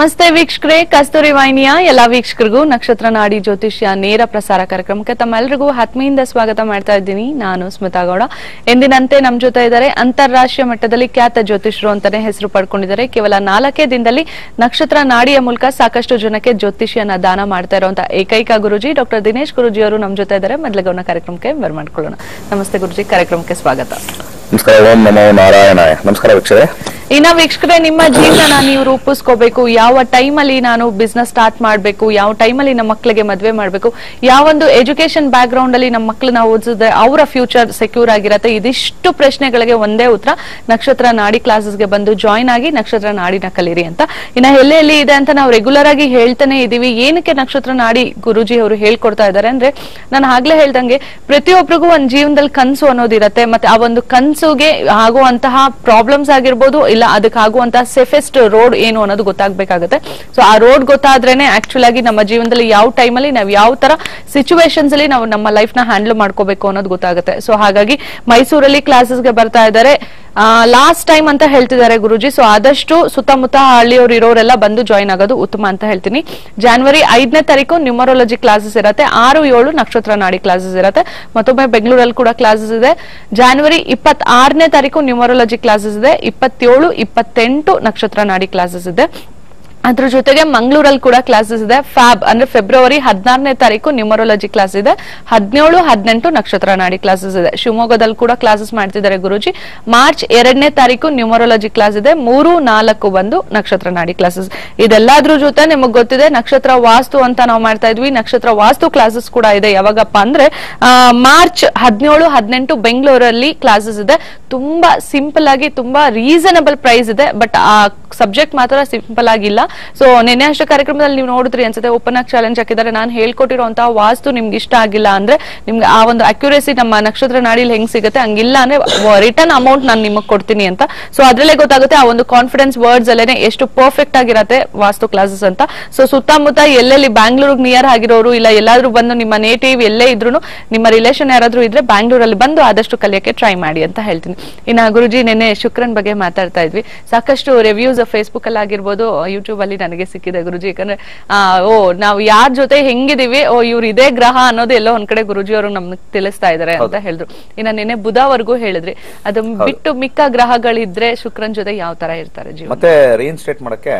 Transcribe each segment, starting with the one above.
ನಮಸ್ತೆ ವೀಕ್ಷಕರೇ ಕಸ್ತೂರಿ ವಾಹಿನಿಯ ಎಲ್ಲಾ ವೀಕ್ಷಕರಿಗೂ ನಕ್ಷತ್ರ ನಾಡಿ ಜ್ಯೋತಿಷ್ಯ ನೇರ ಪ್ರಸಾರ ಕಾರ್ಯಕ್ರಮಕ್ಕೆ ತಮ್ಮೆಲ್ಲರಿಗೂ ಆತ್ಮೀಯಿಂದ ಸ್ವಾಗತ ಮಾಡ್ತಾ ಇದ್ದೀನಿ ನಾನು ಸ್ಮಿತಾ ಗೌಡ ಎಂದಿನಂತೆ ನಮ್ ಜೊತೆ ಇದ್ದಾರೆ ಅಂತಾರಾಷ್ಟ್ರೀಯ ಮಟ್ಟದಲ್ಲಿ ಖ್ಯಾತ ಜ್ಯೋತಿಷರು ಅಂತಾನೆ ಹೆಸರು ಪಡ್ಕೊಂಡಿದ್ದಾರೆ ಕೇವಲ ನಾಲ್ಕೇ ದಿನದಲ್ಲಿ ನಕ್ಷತ್ರ ನಾಡಿಯ ಮೂಲಕ ಸಾಕಷ್ಟು ಜನಕ್ಕೆ ಜ್ಯೋತಿಷ್ಯನ ದಾನ ಮಾಡ್ತಾ ಇರುವಂತ ಏಕೈಕ ಗುರುಜಿ ಡಾಕ್ಟರ್ ದಿನೇಶ್ ಗುರುಜಿ ಅವರು ನಮ್ ಜೊತೆ ಇದ್ದಾರೆ ಮೊದಲಿಗೆ ಅವ್ರನ್ನ ಕಾರ್ಯಕ್ರಮಕ್ಕೆ ಬರ್ಮಾಡ್ಕೊಳ್ಳೋಣ ನಮಸ್ತೆ ಗುರುಜಿ ಕಾರ್ಯಕ್ರಮಕ್ಕೆ ಸ್ವಾಗತ ನಮಸ್ಕಾರ ಓಂ ನಮೋ ನಾರಾಯಣಾಯ ನಮಸ್ಕಾರ ವೀಕ್ಷಕರೇ ಇನ್ನ ವೀಕ್ಷಕರೇ ನಿಮ್ಮ ಜೀವನ ನೀವು ರೂಪಿಸ್ಕೋಬೇಕು ಯಾವ ಟೈಮಲ್ಲಿ ನಾನು ಬಿಸ್ನೆಸ್ ಸ್ಟಾರ್ಟ್ ಮಾಡಬೇಕು ಯಾವ ಟೈಮಲ್ಲಿ ನಮ್ಮ ಮಕ್ಕಳಿಗೆ ಮದುವೆ ಮಾಡಬೇಕು ಯಾವೊಂದು ಎಜುಕೇಶನ್ ಬ್ಯಾಕ್ ಗ್ರೌಂಡ್ ಅಲ್ಲಿ ನಮ್ಮ ಮಕ್ಕಳನ್ನ ಓದಿಸಿದ್ರೆ ಅವರ ಫ್ಯೂಚರ್ ಸೆಕ್ಯೂರ್ ಆಗಿರತ್ತೆ ಇದಿಷ್ಟು ಪ್ರಶ್ನೆಗಳಿಗೆ ಒಂದೇ ಉತ್ತರ ನಕ್ಷತ್ರ ನಾಡಿ ಕ್ಲಾಸಸ್ಗೆ ಬಂದು ಜಾಯ್ನ್ ಆಗಿ ನಕ್ಷತ್ರ ನಾಡಿನ ಕಲೀರಿ ಅಂತ ಇನ್ನ ಎಲ್ಲೆ ಎಲ್ಲಿ ಇದೆ ಅಂತ ನಾವು ರೆಗ್ಯುಲರ್ ಆಗಿ ಹೇಳ್ತಾನೆ ಇದೀವಿ ಏನಕ್ಕೆ ನಕ್ಷತ್ರ ನಾಡಿ ಗುರುಜಿ ಅವರು ಹೇಳ್ಕೊಡ್ತಾ ಇದ್ದಾರೆ ಅಂದ್ರೆ ನಾನು ಆಗ್ಲೇ ಹೇಳ್ದಂಗೆ ಪ್ರತಿಯೊಬ್ಬರಿಗೂ ಒಂದ್ ಜೀವನದಲ್ಲಿ ಕನ್ಸು ಅನ್ನೋದಿರತ್ತೆ ಮತ್ತೆ ಆ ಒಂದು ಕನ್ಸುಗೆ ಆಗುವಂತಹ ಪ್ರಾಬ್ಲಮ್ಸ್ ಆಗಿರ್ಬೋದು ಇಲ್ಲ ಅದಕ್ಕೆ ಆಗುವಂತಹ ಸೇಫೆಸ್ಟ್ ರೋಡ್ ಏನು ಅನ್ನೋದು ಗೊತ್ತಾಗ್ಬೇಕಾಗುತ್ತೆ ಸೊ ಆ ರೋಡ್ ಗೊತ್ತಾದ್ರೇನೆ ಆಕ್ಚುಲ್ ಆಗಿ ನಮ್ಮ ಜೀವನದಲ್ಲಿ ಯಾವ ಟೈಮಲ್ಲಿ ನಾವು ಯಾವ ತರ ಸಿಚುವೇಶನ್ಸ್ ಅಲ್ಲಿ ನಾವು ನಮ್ಮ ಲೈಫ್ ನ ಹ್ಯಾಂಡಲ್ ಮಾಡ್ಕೋಬೇಕು ಅನ್ನೋದು ಗೊತ್ತಾಗುತ್ತೆ ಸೊ ಹಾಗಾಗಿ ಮೈಸೂರಲ್ಲಿ ಕ್ಲಾಸಸ್ಗೆ ಬರ್ತಾ ಇದ್ದಾರೆ ಲಾಸ್ಟ್ ಟೈಮ್ ಅಂತ ಹೇಳ್ತಿದ್ದಾರೆ ಗುರುಜಿ ಸೊ ಆದಷ್ಟು ಸುತ್ತಮುತ್ತ ಹಳ್ಳಿಯವರು ಇರೋರೆಲ್ಲ ಬಂದು ಜಾಯಿನ್ ಆಗೋದು ಉತ್ತಮ ಅಂತ ಹೇಳ್ತೀನಿ ಜಾನ್ವರಿ ಐದನೇ ತಾರೀಕು ನ್ಯೂಮರಾಲಜಿ ಕ್ಲಾಸಸ್ ಇರುತ್ತೆ ಆರು ಏಳು ನಕ್ಷತ್ರ ನಾಡಿ ಕ್ಲಾಸಸ್ ಇರುತ್ತೆ ಮತ್ತೊಮ್ಮೆ ಬೆಂಗಳೂರಲ್ಲಿ ಕೂಡ ಕ್ಲಾಸಸ್ ಇದೆ ಜಾನ್ವರಿ ಇಪ್ಪತ್ ಆರನೇ ತಾರೀಕು ನ್ಯೂಮರಾಲಜಿ ಕ್ಲಾಸಸ್ ಇದೆ ಇಪ್ಪತ್ತೇಳು ಇಪ್ಪತ್ತೆಂಟು ನಕ್ಷತ್ರ ನಾಡಿ ಕ್ಲಾಸಸ್ ಇದೆ ಅದ್ರ ಜೊತೆಗೆ ಮಂಗಳೂರಲ್ಲಿ ಕೂಡ ಕ್ಲಾಸಸ್ ಇದೆ ಫ್ಯಾಬ್ ಅಂದ್ರೆ ಫೆಬ್ರವರಿ ಹದಿನಾರನೇ ತಾರೀಕು ನ್ಯೂಮರಾಲಜಿ ಕ್ಲಾಸ್ ಇದೆ ಹದಿನೇಳು ಹದಿನೆಂಟು ನಕ್ಷತ್ರ ನಾಡಿ ಕ್ಲಾಸಸ್ ಇದೆ ಶಿವಮೊಗ್ಗದಲ್ಲಿ ಕೂಡ ಕ್ಲಾಸಸ್ ಮಾಡ್ತಿದ್ದಾರೆ ಗುರುಜಿ ಮಾರ್ಚ್ ಎರಡನೇ ತಾರೀಕು ನ್ಯೂಮರಾಲಜಿ ಕ್ಲಾಸ್ ಇದೆ ಮೂರು ನಾಲ್ಕು ಬಂದು ನಕ್ಷತ್ರ ನಾಡಿ ಕ್ಲಾಸಸ್ ಇದೆಲ್ಲದ್ರ ಜೊತೆ ನಿಮಗ್ ಗೊತ್ತಿದೆ ನಕ್ಷತ್ರ ವಾಸ್ತು ಅಂತ ನಾವು ಮಾಡ್ತಾ ಇದ್ವಿ ನಕ್ಷತ್ರ ವಾಸ್ತು ಕ್ಲಾಸಸ್ ಕೂಡ ಇದೆ ಯಾವಾಗಪ್ಪ ಅಂದ್ರೆ ಆ, ಮಾರ್ಚ್ ಹದಿನೇಳು ಹದಿನೆಂಟು ಬೆಂಗಳೂರಲ್ಲಿ ಕ್ಲಾಸಸ್ ಇದೆ ತುಂಬಾ ಸಿಂಪಲ್ ಆಗಿ ತುಂಬಾ ರೀಸನಬಲ್ ಪ್ರೈಸ್ ಇದೆ ಬಟ್ ಆ ಸಬ್ಜೆಕ್ಟ್ ಮಾತ್ರ ಸಿಂಪಲ್ ಆಗಿಲ್ಲ ಸೊ ನಿನ್ನೆ ಅಷ್ಟೇ ಕಾರ್ಯಕ್ರಮದಲ್ಲಿ ನೀವು ನೋಡಿದ್ರಿ ಅನ್ಸುತ್ತೆ ಓಪನ್ ಆಗಿ ಚಾಲೆಂಜ್ ಹಾಕಿದ್ದಾರೆ ನಾನು ಹೇಳ್ಕೊಟ್ಟಿರುವಂತಹ ವಾಸ್ತು ನಿಮ್ಗೆ ಇಷ್ಟ ಆಗಿಲ್ಲ ಅಂದ್ರೆ ನಿಮ್ಗೆ ಆ ಒಂದು ಅಕ್ಯುರೇಸಿ ನಮ್ಮ ನಕ್ಷತ್ರ ನಾಡಿಲಿ ಹೆಂಗ್ ಸಿಗುತ್ತೆ ಹಂಗಿಲ್ಲ ಅಂದ್ರೆ ರಿಟರ್ನ್ ಅಮೌಂಟ್ ನಾನು ನಿಮಗೆ ಕೊಡ್ತೀನಿ ಅಂತ ಸೊ ಅದ್ರಲ್ಲೇ ಗೊತ್ತಾಗುತ್ತೆ ಆ ಒಂದು ಕಾನ್ಫಿಡೆನ್ಸ್ ವರ್ಡ್ಸ್ ಅಲ್ಲೇನೆ ಎಷ್ಟು ಪರ್ಫೆಕ್ಟ್ ಆಗಿರತ್ತೆ ವಾಸ್ತು ಕ್ಲಾಸಸ್ ಅಂತ ಸೊ ಸುತ್ತಮುತ್ತ ಎಲ್ಲೆಲ್ಲಿ ಬ್ಯಾಂಗ್ಳೂರ್ಗೆ ನಿಯರ್ ಆಗಿರೋರು ಇಲ್ಲ ಎಲ್ಲಾದ್ರೂ ಬಂದು ನಿಮ್ಮ ನೇಟಿವ್ ಎಲ್ಲೇ ಇದ್ರು ನಿಮ್ಮ ರಿಲೇಷನ್ ಯಾರಾದ್ರೂ ಇದ್ರೆ ಬ್ಯಾಂಗ್ಳೂರಲ್ಲಿ ಬಂದು ಆದಷ್ಟು ಕಲಿಯಕ್ಕೆ ಟ್ರೈ ಮಾಡಿ ಅಂತ ಹೇಳ್ತೀನಿ ಇನ್ನ ಗುರುಜಿ ನಿನ್ನೆ ಶುಕ್ರನ್ ಬಗ್ಗೆ ಮಾತಾಡ್ತಾ ಇದ್ವಿ ಸಾಕಷ್ಟು ರಿವ್ಯೂಸ್ ಫೇಸ್ಬುಕ್ ಅಲ್ಲಿ ಆಗಿರ್ಬೋದು ಯೂಟ್ಯೂಬ್ ಅಲ್ಲಿ ನನಗೆ ಸಿಕ್ಕಿದೆ ಗುರುಜಿ ಯಾಕಂದ್ರೆ ಆ, ಓ ನಾವು ಯಾರ ಜೊತೆ ಹೆಂಗಿದೀವಿ ಓ ಇವ್ರು ಇದೇ ಗ್ರಹ ಅನ್ನೋದು ಎಲ್ಲೋ ಒಂದ್ ಕಡೆ ಗುರುಜಿ ಅವರು ನಮ್ಗೆ ತಿಳಿಸ್ತಾ ಇದಾರೆ ಅಂತ ಹೇಳಿದ್ರು ಇನ್ನ ನಿನ್ನೆ ಬುಧವರೆಗೂ ಹೇಳಿದ್ರಿ ಅದು ಬಿಟ್ಟು ಮಿಕ್ಕ ಗ್ರಹಗಳಿದ್ರೆ ಶುಕ್ರನ್ ಜೊತೆ ಯಾವ ತರ ಇರ್ತಾರೆ ಜೀವನ ಮತ್ತೆ ರೀಇನ್ಸ್ಟೇಟ್ ಮಾಡಕ್ಕೆ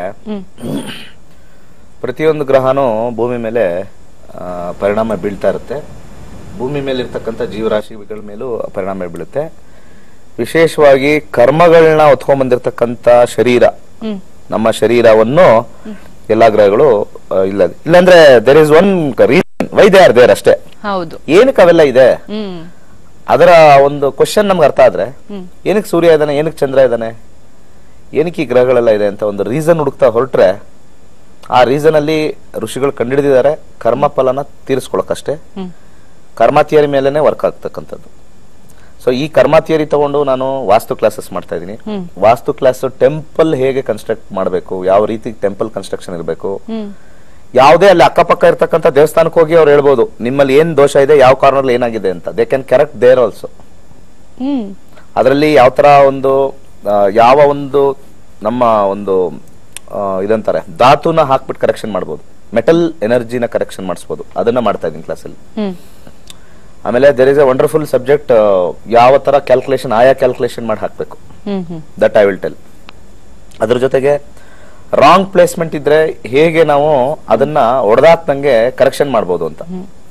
ಪ್ರತಿಯೊಂದು ಗ್ರಹನೂ ಭೂಮಿ ಮೇಲೆ ಆ, ಪರಿಣಾಮ ಬೀಳ್ತಾ ಇರುತ್ತೆ ಭೂಮಿ ಮೇಲೆ ಇರ್ತಕ್ಕಂಥ ಜೀವರಾಶಿಗಳ ಮೇಲೂ ಪರಿಣಾಮ ಬೀಳುತ್ತೆ ವಿಶೇಷವಾಗಿ ಕರ್ಮಗಳನ್ನ ಹೊತ್ಕೊಂಡ್ ಬಂದಿರತಕ್ಕಂತ ಶರೀರ ಹ್ಮ್ ನಮ್ಮ ಶರೀರವನ್ನು ಎಲ್ಲಾ ಗ್ರಹಗಳು ಆ, ಇಲ್ಲ ಇಲ್ಲಾಂದ್ರೆ there is one reason why they are there ಅಷ್ಟೇ ಹೌದು ಏನಕ್ಕೆ ಅವೆಲ್ಲ ಇದೆ ಹ್ಮ್ ಅದರ ಒಂದು ಕ್ವಶನ್ ನಮ್ಗೆ ಅರ್ಥ ಆದ್ರೆ ಏನಕ್ಕೆ ಸೂರ್ಯ ಇದ್ದಾನೆ ಏನಕ್ಕೆ ಚಂದ್ರ ಇದ್ದಾನೆ ಏನಕ್ಕೆ ಈ ಗ್ರಹಗಳೆಲ್ಲ ಇದೆ ಅಂತ ಒಂದು ರೀಸನ್ ಹುಡುಕ್ತಾ ಹೊರಟ್ರೆ ಆ ರೀಸನ್ ಅಲ್ಲಿ ಋಷಿಗಳು ಕಂಡುಹಿಡಿದಿದ್ದಾರೆ ಕರ್ಮ ಫಲನ ತೀರಿಸ್ಕೊಳಕಷ್ಟೇ ಹ್ಮ್ ಕರ್ಮ ಥಿಯರಿ ಮೇಲೆನೆ ವರ್ಕ್ ಆಗ್ತಕ್ಕಂಥದ್ದು ಸೊ ಈ ಕರ್ಮ ಥಿಯರಿ ತಗೊಂಡು ನಾನು ವಾಸ್ತು ಕ್ಲಾಸಸ್ ಮಾಡ್ತಾ ಇದ್ದೀನಿ ವಾಸ್ತು ಕ್ಲಾಸ್ ಟೆಂಪಲ್ ಹೇಗೆ ಕನ್ಸ್ಟ್ರಕ್ಟ್ ಮಾಡಬೇಕು ಯಾವ ರೀತಿ ಟೆಂಪಲ್ ಕನ್ಸ್ಟ್ರಕ್ಷನ್ ಇರಬೇಕು ಹ್ಮ್ ಯಾವುದೇ ಅಲ್ಲಿ ಅಕ್ಕಪಕ್ಕ ಇರ್ತಕ್ಕಂಥ ದೇವಸ್ಥಾನಕ್ಕೆ ಹೋಗಿ ಅವ್ರು ಹೇಳ್ಬೋದು ನಿಮ್ಮಲ್ಲಿ ಏನ್ ದೋಷ ಇದೆ ಯಾವ ಕಾರ್ನರ್ ಏನಾಗಿದೆ ಅಂತ they can correct there also hmm ಅದರಲ್ಲಿ ಯಾವ ತರ ಒಂದು ಆ, ಯಾವ ಒಂದು ನಮ್ಮ ಒಂದು ಆ, ಇದಂತಾರೆ ಧಾತುನ ಹಾಕ್ಬಿಟ್ಟು ಕರೆಕ್ಷನ್ ಮಾಡ್ಬೋದು ಮೆಟಲ್ ಎನರ್ಜಿನ ಕರೆಕ್ಷನ್ ಮಾಡಿಸ್ಬೋದು ಅದನ್ನ ಮಾಡ್ತಾ ಇದ್ದೀನಿ ಕ್ಲಾಸಲ್ಲಿ ಹ್ಮ್ ಆಮೇಲೆ there is a wonderful subject ಯಾವ ತರ ಕ್ಯಾಲ್ಕುಲೇಷನ್ ಆಯಾ ಕ್ಯಾಲ್ಕುಲೇಷನ್ ಮಾಡಿ ಹಾಕ್ಬೇಕು hmm hmm that I will tell ಅದ್ರ ಜೊತೆಗೆ ರಾಂಗ್ ಪ್ಲೇಸ್ಮೆಂಟ್ ಇದ್ರೆ ಹೇಗೆ ನಾವು ಅದನ್ನ ಹೊಡೆದಾಕ್ದಂಗೆ ಕರೆಕ್ಷನ್ ಮಾಡ್ಬೋದು ಅಂತ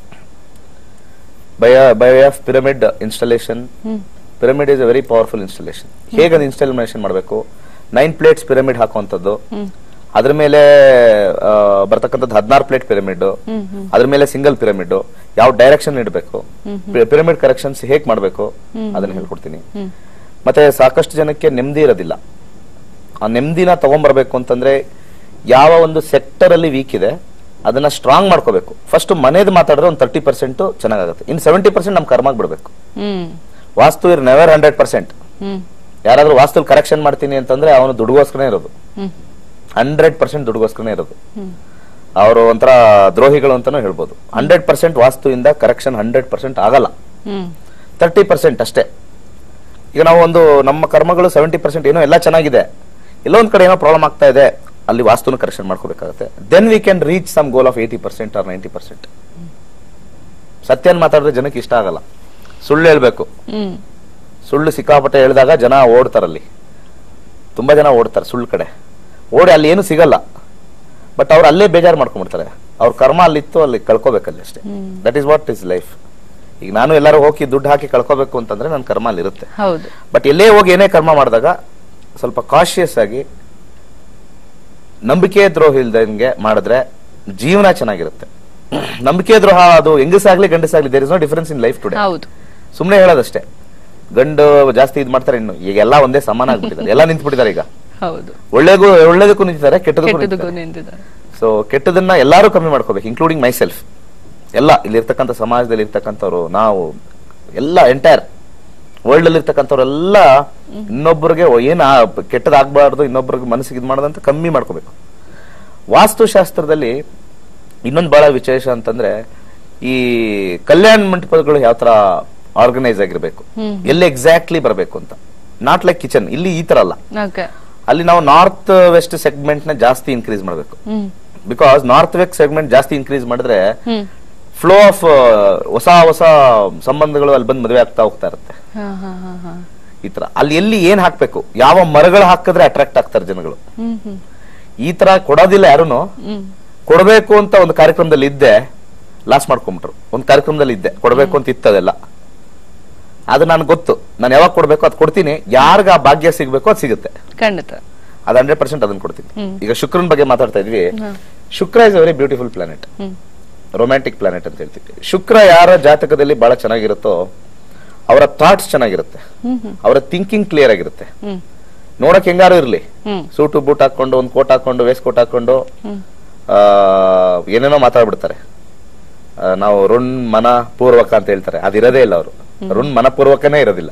by by of pyramid installation pyramid is a very powerful installation ಹೇಗೆ ಅದು ಇನ್ಸ್ಟಾಲೇಷನ್ ಮಾಡಬೇಕು ನೈನ್ ಪ್ಲೇಟ್ಸ್ ಪಿರಮಿಡ್ ಹಾಕುವಂಥದ್ದು ಅದ್ರ ಮೇಲೆ ಆ, ಬರ್ತಕ್ಕಂಥದ್ದು ಹದಿನಾರು ಪ್ಲೇಟ್ ಪಿರಮಿಡ್ ಅದ್ರ ಮೇಲೆ ಸಿಂಗಲ್ ಪಿರಮಿಡ್ ಯಾವ ಡೈರೆಕ್ಷನ್ ಇಡಬೇಕು ಪಿರಮಿಡ್ ಕರೆಕ್ಷನ್ಸ್ ಹೇಗ್ ಮಾಡಬೇಕು ಅದನ್ನ ಹೇಳ್ಕೊಡ್ತೀನಿ ಮತ್ತೆ ಸಾಕಷ್ಟು ಜನಕ್ಕೆ ನೆಮ್ಮದಿ ಇರೋದಿಲ್ಲ ಆ ನೆಮ್ಮದಿನ ತಗೊಂಡ್ಬರ್ಬೇಕು ಅಂತಂದ್ರೆ ಯಾವ ಒಂದು ಸೆಕ್ಟರ್ ಅಲ್ಲಿ ವೀಕ್ ಇದೆ ಅದನ್ನ ಸ್ಟ್ರಾಂಗ್ ಮಾಡ್ಕೋಬೇಕು ಫಸ್ಟ್ ಮನೇದು ಮಾತಾಡಿದ್ರೆ ಒಂದು ತರ್ಟಿ ಪರ್ಸೆಂಟ್ ಚೆನ್ನಾಗುತ್ತೆ ಇನ್ ಸೆವೆಂಟಿ ಪರ್ಸೆಂಟ್ ನಮ್ ಕರ್ಮಾಗ್ ಬಿಡ್ಬೇಕು ಹ್ಮ್ ವಾಸ್ತು ಇರ್ ನೆವರ್ ಹಂಡ್ರೆಡ್ ಪರ್ಸೆಂಟ್ ಹ್ಮ್ ಯಾರಾದ್ರೂ ವಾಸ್ತುಲ್ ಕರೆಕ್ಷನ್ ಮಾಡ್ತೀನಿ ಅಂತಂದ್ರೆ ಅವನು ದುಡ್ಗೋಸ್ಕರನೇ ಇರೋದು ಹ್ಮ್ ಹಂಡ್ರೆಡ್ ಪರ್ಸೆಂಟ್ ದುಡ್ಗೋಸ್ಕರನೇ ಇರೋದು ಅವರು ಒಂಥರ ದ್ರೋಹಿಗಳು ಅಂತಾನೂ ಹೇಳ್ಬೋದು ಹಂಡ್ರೆಡ್ ಪರ್ಸೆಂಟ್ ವಾಸ್ತುವಿಂದ ಕರೆಕ್ಷನ್ ಹಂಡ್ರೆಡ್ ಪರ್ಸೆಂಟ್ ಆಗಲ್ಲ ಹ್ಮ್ ತರ್ಟಿ ಪರ್ಸೆಂಟ್ ಅಷ್ಟೇ ಈಗ ನಾವು ಒಂದು ನಮ್ಮ ಕರ್ಮಗಳು ಸೆವೆಂಟಿ ಪರ್ಸೆಂಟ್ ಏನೋ ಎಲ್ಲ ಚೆನ್ನಾಗಿದೆ ಎಲ್ಲೋ ಒಂದ್ ಕಡೆ ಏನೋ ಪ್ರಾಬ್ಲಮ್ ಆಗ್ತಾ ಇದೆ ಅಲ್ಲಿ ವಾಸ್ತುನ ಕರೆಕ್ಷನ್ ಮಾಡ್ಕೋಬೇಕಾಗುತ್ತೆ then we can reach some goal of eighty percent or ninety percent ಸತ್ಯನ್ ಮಾತಾಡಿದ್ರೆ ಜನಕ್ಕೆ ಇಷ್ಟ ಆಗಲ್ಲ ಸುಳ್ಳು ಹೇಳ್ಬೇಕು ಹ್ಮ್ ಸುಳ್ಳು ಸಿಕ್ಕಾಪಟ್ಟೆ ಹೇಳಿದಾಗ ಜನ ಓಡ್ತಾರಲ್ಲಿ ತುಂಬಾ ಜನ ಓಡ್ತಾರೆ ಸುಳ್ಳು ಕಡೆ ಓಡಿ ಅಲ್ಲಿ ಏನು ಸಿಗಲ್ಲ ಬಟ್ ಅವ್ರು ಅಲ್ಲೇ ಬೇಜಾರು ಮಾಡ್ಕೊಂಡ್ಬಿಡ್ತಾರೆ ಅವ್ರ ಕರ್ಮ ಅಲ್ಲಿತ್ತು ಅಲ್ಲಿ ಕಳ್ಕೊಬೇಕಲ್ಲಿ ಅಷ್ಟೇ that is what is life ಈಗ ನಾನು ಎಲ್ಲರೂ ಹೋಗಿ ದುಡ್ಡು ಹಾಕಿ ಕಳ್ಕೊಬೇಕು ಅಂತಂದ್ರೆ ನನ್ನ ಕರ್ಮ ಅಲ್ಲಿರುತ್ತೆ ಹೌದು ಬಟ್ ಎಲ್ಲೇ ಹೋಗಿ ಏನೇ ಕರ್ಮ ಮಾಡಿದಾಗ ಸ್ವಲ್ಪ ಕಾಶಿಯಸ್ ಆಗಿ ನಂಬಿಕೆ ದ್ರೋಹ ಇಲ್ದಂಗೆ ಮಾಡಿದ್ರೆ ಜೀವನ ಚೆನ್ನಾಗಿರುತ್ತೆ ನಂಬಿಕೆ ದ್ರೋಹ ಅದು ಹೆಂಗಸಾಗ್ಲಿ ಗಂಡಸಾಗ್ಲಿ there is no difference in life today ಹೌದು ಸುಮ್ನೆ ಹೇಳೋದಷ್ಟೇ ಗಂಡು ಜಾಸ್ತಿ ಇದ್ ಮಾಡ್ತಾರೆ ಇನ್ನು ಈಗ ಎಲ್ಲ ಒಂದೇ ಸಮಾನ ಆಗ್ಬಿಟ್ಟಿದ್ದಾರೆ ಎಲ್ಲ ನಿಂತ್ಬಿಟ್ಟಿದ್ದಾರೆ ಈಗ ಹೌದು ಒಳ್ಳೆಗೂ ಒಳ್ಳೇದಕ್ಕೂ ನಿಂತಿದ್ದಾರೆ ಕೆಟ್ಟದಕ್ಕೂ ಕೆಟ್ಟದಕ್ಕೂ ನಿಂತಿದ್ದಾರೆ ನಿಂತಿದ್ದಾರೆ ಸೊ ಕೆಟ್ಟದನ್ನ ಎಲ್ಲಾರು ಕಮ್ಮಿ ಮಾಡ್ಕೋಬೇಕು ಇನ್ಕ್ಲೂಡಿಂಗ್ ಮೈ ಸೆಲ್ಫ್ ಎಲ್ಲ ಇಲ್ಲಿರ್ತಕ್ಕಂಥ ಸಮಾಜದಲ್ಲಿ ಇರ್ತಕ್ಕಂಥವ್ರು ನಾವು ಎಲ್ಲ ಎಂಟೈರ್ ವರ್ಲ್ಡ್ ಅಲ್ಲಿ ಇರ್ತಕ್ಕಂಥವ್ರೆಲ್ಲ ಇನ್ನೊಬ್ಬರಿಗೆ ಏನ್ ಕೆಟ್ಟದಾಗಬಾರ್ದು ಇನ್ನೊಬ್ಬರಿಗೆ ಮನಸ್ಸಿಗೆ ಇದು ಮಾಡೋದಂತ ಕಮ್ಮಿ ಮಾಡ್ಕೋಬೇಕು ವಾಸ್ತುಶಾಸ್ತ್ರದಲ್ಲಿ ಇನ್ನೊಂದು ಬಹಳ ವಿಶೇಷ ಅಂತಂದ್ರೆ ಈ ಕಲ್ಯಾಣ ಮಂಟಪಗಳು ಯಾವ ತರ ಆರ್ಗನೈಸ್ ಆಗಿರ್ಬೇಕು ಎಲ್ಲಿ ಎಕ್ಸಾಕ್ಟ್ಲಿ ಬರಬೇಕು ಅಂತ ನಾಟ್ ಲೈಕ್ ಕಿಚನ್ ಇಲ್ಲಿ ಈ ತರ ಅಲ್ಲ ಓಕೆ ಅಲ್ಲಿ ನಾವು ನಾರ್ತ್ ವೆಸ್ಟ್ ಸೆಗ್ಮೆಂಟ್ ನ ಜಾಸ್ತಿ ಇನ್ಕ್ರೀಸ್ ಮಾಡಬೇಕು hmm because north west segment ಜಾಸ್ತಿ ಇನ್ಕ್ರೀಸ್ ಮಾಡಿದ್ರೆ ಹ್ಮ್ ಫ್ಲೋ ಆಫ್ ಹೊಸ ಹೊಸ ಸಂಬಂಧಗಳು ಅಲ್ಲಿ ಬಂದು ಮದುವೆ ಆಗ್ತಾ ಹೋಗ್ತಾ ಇರುತ್ತೆ ಹಾ ಹಾ ಹಾ ಹಾ ಈ ತರ ಅಲ್ಲಿ ಎಲ್ಲಿ ಏನ್ ಹಾಕ್ಬೇಕು ಯಾವ ಮರಗಳು ಹಾಕಿದ್ರೆ ಅಟ್ರಾಕ್ಟ್ ಆಗ್ತಾರೆ ಜನಗಳು ಹ್ಮ್ ಹ್ಮ್ ಈ ತರ ಕೊಡೋದಿಲ್ಲ ಯಾರುನು ಹ್ಮ್ ಕೊಡಬೇಕು ಅಂತ ಒಂದು ಕಾರ್ಯಕ್ರಮದಲ್ಲಿ ಇದ್ದೆ ಲಾಸ್ ಮಾಡ್ಕೊಂಡ್ಬಿಟ್ರು ಒಂದು ಕಾರ್ಯಕ್ರಮದಲ್ಲಿ ಇದ್ದೆ ಕೊಡಬೇಕು ಅಂತ ಇತ್ತದೆಲ್ಲ ಅದು ನನ್ಗೆ ಗೊತ್ತು ನಾನು ಯಾವಾಗ ಕೊಡ್ಬೇಕು ಅದು ಕೊಡ್ತೀನಿ ಯಾರಿಗ ಆ ಭಾಗ್ಯ ಸಿಗ್ಬೇಕು ಅದು ಸಿಗುತ್ತೆ ಖಂಡಿತ ಅದು ಹಂಡ್ರೆಡ್ ಪರ್ಸೆಂಟ್ ಅದನ್ನ ಕೊಡ್ತೀನಿ ಈಗ ಶುಕ್ರನ್ ಬಗ್ಗೆ ಮಾತಾಡ್ತಾ ಇದ್ವಿ Shukra is very beautiful planet hmm romantic planet ಅಂತ ಹೇಳ್ತೀವಿ ಶುಕ್ರ ಯಾರ ಜಾತಕದಲ್ಲಿ ಬಹಳ ಚೆನ್ನಾಗಿರುತ್ತೋ ಅವರ ಥಾಟ್ಸ್ ಚೆನ್ನಾಗಿರುತ್ತೆ ಹ್ಮ್ ಹ್ಮ್ ಅವರ ಥಿಂಕಿಂಗ್ ಕ್ಲಿಯರ್ ಆಗಿರುತ್ತೆ ಹ್ಮ್ ನೋಡಕ್ ಹೆಂಗಾರು ಇರ್ಲಿ ಹ್ಮ್ ಸೂಟು ಬೂಟ್ ಹಾಕೊಂಡು ಒಂದು ಕೋಟ್ ಹಾಕೊಂಡು ವೇಸ್ಟ್ ಕೋಟ್ ಹಾಕೊಂಡು ಹ್ಮ್ ಆ, ಏನೇನೋ ಮಾತಾಡ್ಬಿಡ್ತಾರೆ ಆ, ನಾವು ಋಣ್ ಮನ ಪೂರ್ವಕ ಅಂತ ಹೇಳ್ತಾರೆ ಅದಿರೋದೇ ಇಲ್ಲ ಅವರು ಋಣ್ ಮನಪೂರ್ವಕನೇ ಇರೋದಿಲ್ಲ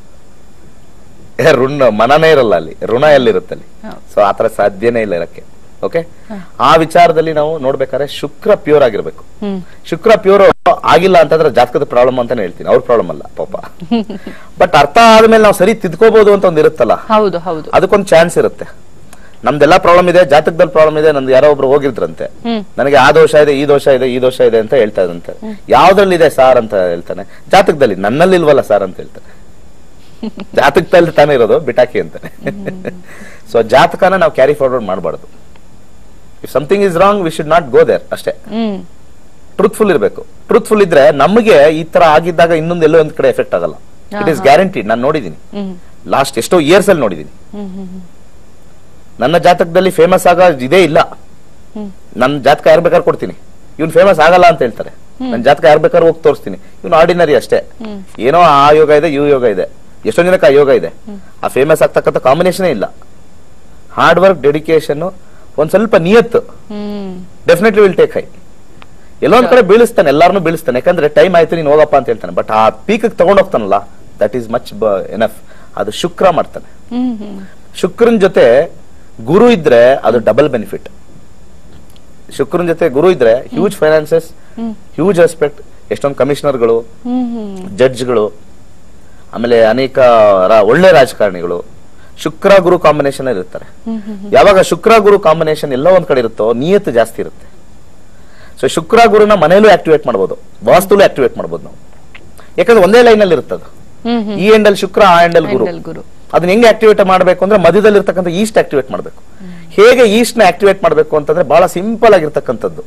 ಏ, ಋಣ್ ಮನನೇ ಇರಲ್ಲ ಅಲ್ಲಿ ಋಣ ಎಲ್ಲಿರುತ್ತೆ ಅಲ್ಲಿ ಹೌದು. ಸೊ ಆತರ ಸಾಧ್ಯನೇ ಇಲ್ಲ ಇರಕ್ಕೆ ಓಕೆ ಆ ವಿಚಾರದಲ್ಲಿ ನಾವು ನೋಡ್ಬೇಕಾದ್ರೆ ಶುಕ್ರ ಪ್ಯೂರ್ ಆಗಿರ್ಬೇಕು ಹ್ಮ್ ಶುಕ್ರ ಪ್ಯೂರ್ ಆಗಿಲ್ಲ ಅಂತಂದ್ರೆ ಜಾತಕದ ಪ್ರಾಬ್ಲಮ್ ಅಂತಾನೆ ಹೇಳ್ತೀನಿ ಅವ್ರ ಪ್ರಾಬ್ಲಮ್ ಅಲ್ಲ ಪಾಪ ಬಟ್ ಅರ್ಥ ಆದ್ಮೇಲೆ ನಾವು ಸರಿ ತಿದ್ಕೋಬಹುದು ಅಂತ ಒಂದು ಇರುತ್ತಲ್ಲ ಹೌದು ಹೌದು ಅದಕ್ಕೊಂದು ಚಾನ್ಸ್ ಇರುತ್ತೆ ನಮ್ದೆಲ್ಲ ಪ್ರಾಬ್ಲಮ್ ಇದೆ ಜಾತಕದಲ್ಲಿ ಪ್ರಾಬ್ಲಮ್ ಇದೆ ನಂದು ಯಾರೋ ಒಬ್ರು ಹೋಗಿದ್ರಂತೆ ಹ್ಮ್ ನನಗೆ ಆ ದೋಷ ಇದೆ ಈ ದೋಷ ಇದೆ ಈ ದೋಷ ಇದೆ ಅಂತ ಹೇಳ್ತಾ ಇದಂತೆ ಯಾವ್ದ್ರಲ್ಲಿ ಇದೆ ಸಾರ್ ಅಂತ ಹೇಳ್ತಾನೆ ಜಾತಕದಲ್ಲಿ ನನ್ನಲ್ಲಿ ಇಲ್ವಲ್ಲ ಸಾರ್ ಅಂತ ಹೇಳ್ತಾನೆ ಜಾತಕದಲ್ಲಿ ತಾನೇ ಇರೋದು ಬಿಟಾಕಿ ಅಂತಾನೆ ಸೊ ಜಾತಕನ ನಾವು ಕ್ಯಾರಿ ಫಾರ್ವರ್ಡ್ ಮಾಡಬಾರ್ದು if something is wrong we should not go there ಅಷ್ಟೇ ಹ್ಮ್ ಟ್ರೂತ್ಫುಲ್ ಇರಬೇಕು ಟ್ರೂತ್ಫುಲ್ ಇದ್ರೆ ನಮಗೆ ಈ ತರ ಆಗಿದ್ದಾಗ ಇನ್ನೊಂದು ಎಲ್ಲೋ ಒಂದ್ ಕಡೆ ಎಫೆಕ್ಟ್ ಆಗಲ್ಲ ಇಟ್ ಇಸ್ ಗ್ಯಾರಂಟಿಡ್ ನಾನು ನೋಡಿದೀನಿ ಹ್ಮ್ ಲಾಸ್ಟ್ ಎಷ್ಟೋ ಇಯರ್ಸ್ ಅಲ್ಲಿ ನೋಡಿದೀನಿ ಹ್ಮ್ ಹ್ಮ್ ಹ್ಮ್ ನನ್ನ ಜಾತಕದಲ್ಲಿ ಫೇಮಸ್ ಆಗ ಇದೇ ಇಲ್ಲ ಹ್ಮ್ ನನ್ನ ಜಾತಕ ಯಾರು ಬೇಕಾದ್ರೆ ಕೊಡ್ತೀನಿ ಇವ್ನು ಫೇಮಸ್ ಆಗಲ್ಲ ಅಂತ ಹೇಳ್ತಾರೆ ನನ್ನ ಜಾತಕ ಯಾರು ಬೇಕಾದ್ರೆ ಹೋಗಿ ತೋರಿಸ್ತೀನಿ ಇವ್ನು ಆರ್ಡಿನರಿ ಅಷ್ಟೇ ಏನೋ ಆ ಯೋಗ ಇದೆ ಇವ್ ಯೋಗ ಇದೆ ಎಷ್ಟೊಂದ್ ಜನಕ್ಕೆ ಆ ಯೋಗ ಇದೆ ಆ ಫೇಮಸ್ ಆಗ್ತಕ್ಕಂಥ ಕಾಂಬಿನೇಷನ್ ಇಲ್ಲ ಹಾರ್ಡ್ ವರ್ಕ್ ಡೆಡಿಕೇಶನ್ ಒಂದ್ ಸ್ವಲ್ಪ ನಿಯತ್ತು hmm definitely will take high ಎಲ್ಲೋ ಒಂದ್ ಕಡೆ ಬೀಳಿಸ್ತಾನೆ ಎಲ್ಲಾರನು ಬೀಳಿಸ್ತಾನೆ ಯಾಕಂದ್ರೆ ಟೈಮ್ ಆಯ್ತು ನೀನು ಹೋಗಪ್ಪ ಅಂತ ಹೇಳ್ತಾನೆ ಬಟ್ ಆ ಪೀಕ್ ತಗೊಂಡ್ ಹೋಗ್ತಾನಲ್ಲ ದಟ್ ಈಸ್ ಮಚ್ ಎನಫ್ ಅದು ಶುಕ್ರ ಮಾಡ್ತಾನೆ ಹ್ಮ್ ಹ್ಮ್ ಶುಕ್ರನ್ ಜೊತೆ ಗುರು ಇದ್ರೆ ಅದು ಡಬಲ್ ಬೆನಿಫಿಟ್ ಶುಕ್ರನ್ ಜೊತೆ ಗುರು ಇದ್ರೆ ಹ್ಯೂಜ್ ಫೈನಾನ್ಸಸ್ ಹ್ಯೂಜ್ ರೆಸ್ಪೆಕ್ಟ್ ಎಷ್ಟೊಂದು ಕಮಿಷನರ್ಗಳು ಹ್ಮ್ ಹ್ಮ್ ಜಡ್ಜ್ಗಳು ಆಮೇಲೆ ಅನೇಕ ರಾ- ಒಳ್ಳೆ ರಾಜಕಾರಣಿಗಳು ಶುಕ್ರ ಗುರು ಕಾಂಬಿನೇಷನ್ ಇರ್ತಾರೆ ಹ್ಮ್ ಹ್ಮ್ ಯಾವಾಗ ಶುಕ್ರ ಗುರು ಕಾಂಬಿನೇಷನ್ ಎಲ್ಲ ಒಂದ್ ಕಡೆ ಇರುತ್ತೋ ನಿಯತ್ತು ಜಾಸ್ತಿ ಇರುತ್ತೆ ಸೊ ಶುಕ್ರ ಗುರುನ ಮನೆಯಲ್ಲೂ ಆಕ್ಟಿವೇಟ್ ಮಾಡ್ಬೋದು ವಾಸ್ತುಲು ಆಕ್ಟಿವೇಟ್ ಮಾಡ್ಬೋದು ನಾವು ಯಾಕಂದ್ರೆ ಒಂದೇ ಲೈನ್ ಅಲ್ಲಿ ಇರುತ್ತದು ಹ್ಮ್ ಹ್ಮ್ ಈ ಎಂಡಲ್ ಶುಕ್ರ ಆ ಎಂಡಲ್ ಗುರು Handle ಗುರು ಅದನ್ನ ಹೆಂಗೆ ಆಕ್ಟಿವೇಟ್ ಮಾಡಬೇಕು ಅಂದ್ರೆ ಮಧ್ಯದಲ್ಲಿ ಇರ್ತಕ್ಕಂಥ ಈಸ್ಟ್ ಆಕ್ಟಿವೇಟ್ ಮಾಡಬೇಕು ಹೇಗೆ ಈಸ್ಟ್ ನ ಆಕ್ಟಿವೇಟ್ ಮಾಡಬೇಕು ಅಂತಂದ್ರೆ ಬಹಳ ಸಿಂಪಲ್ ಆಗಿರ್ತಕ್ಕಂಥದ್ದು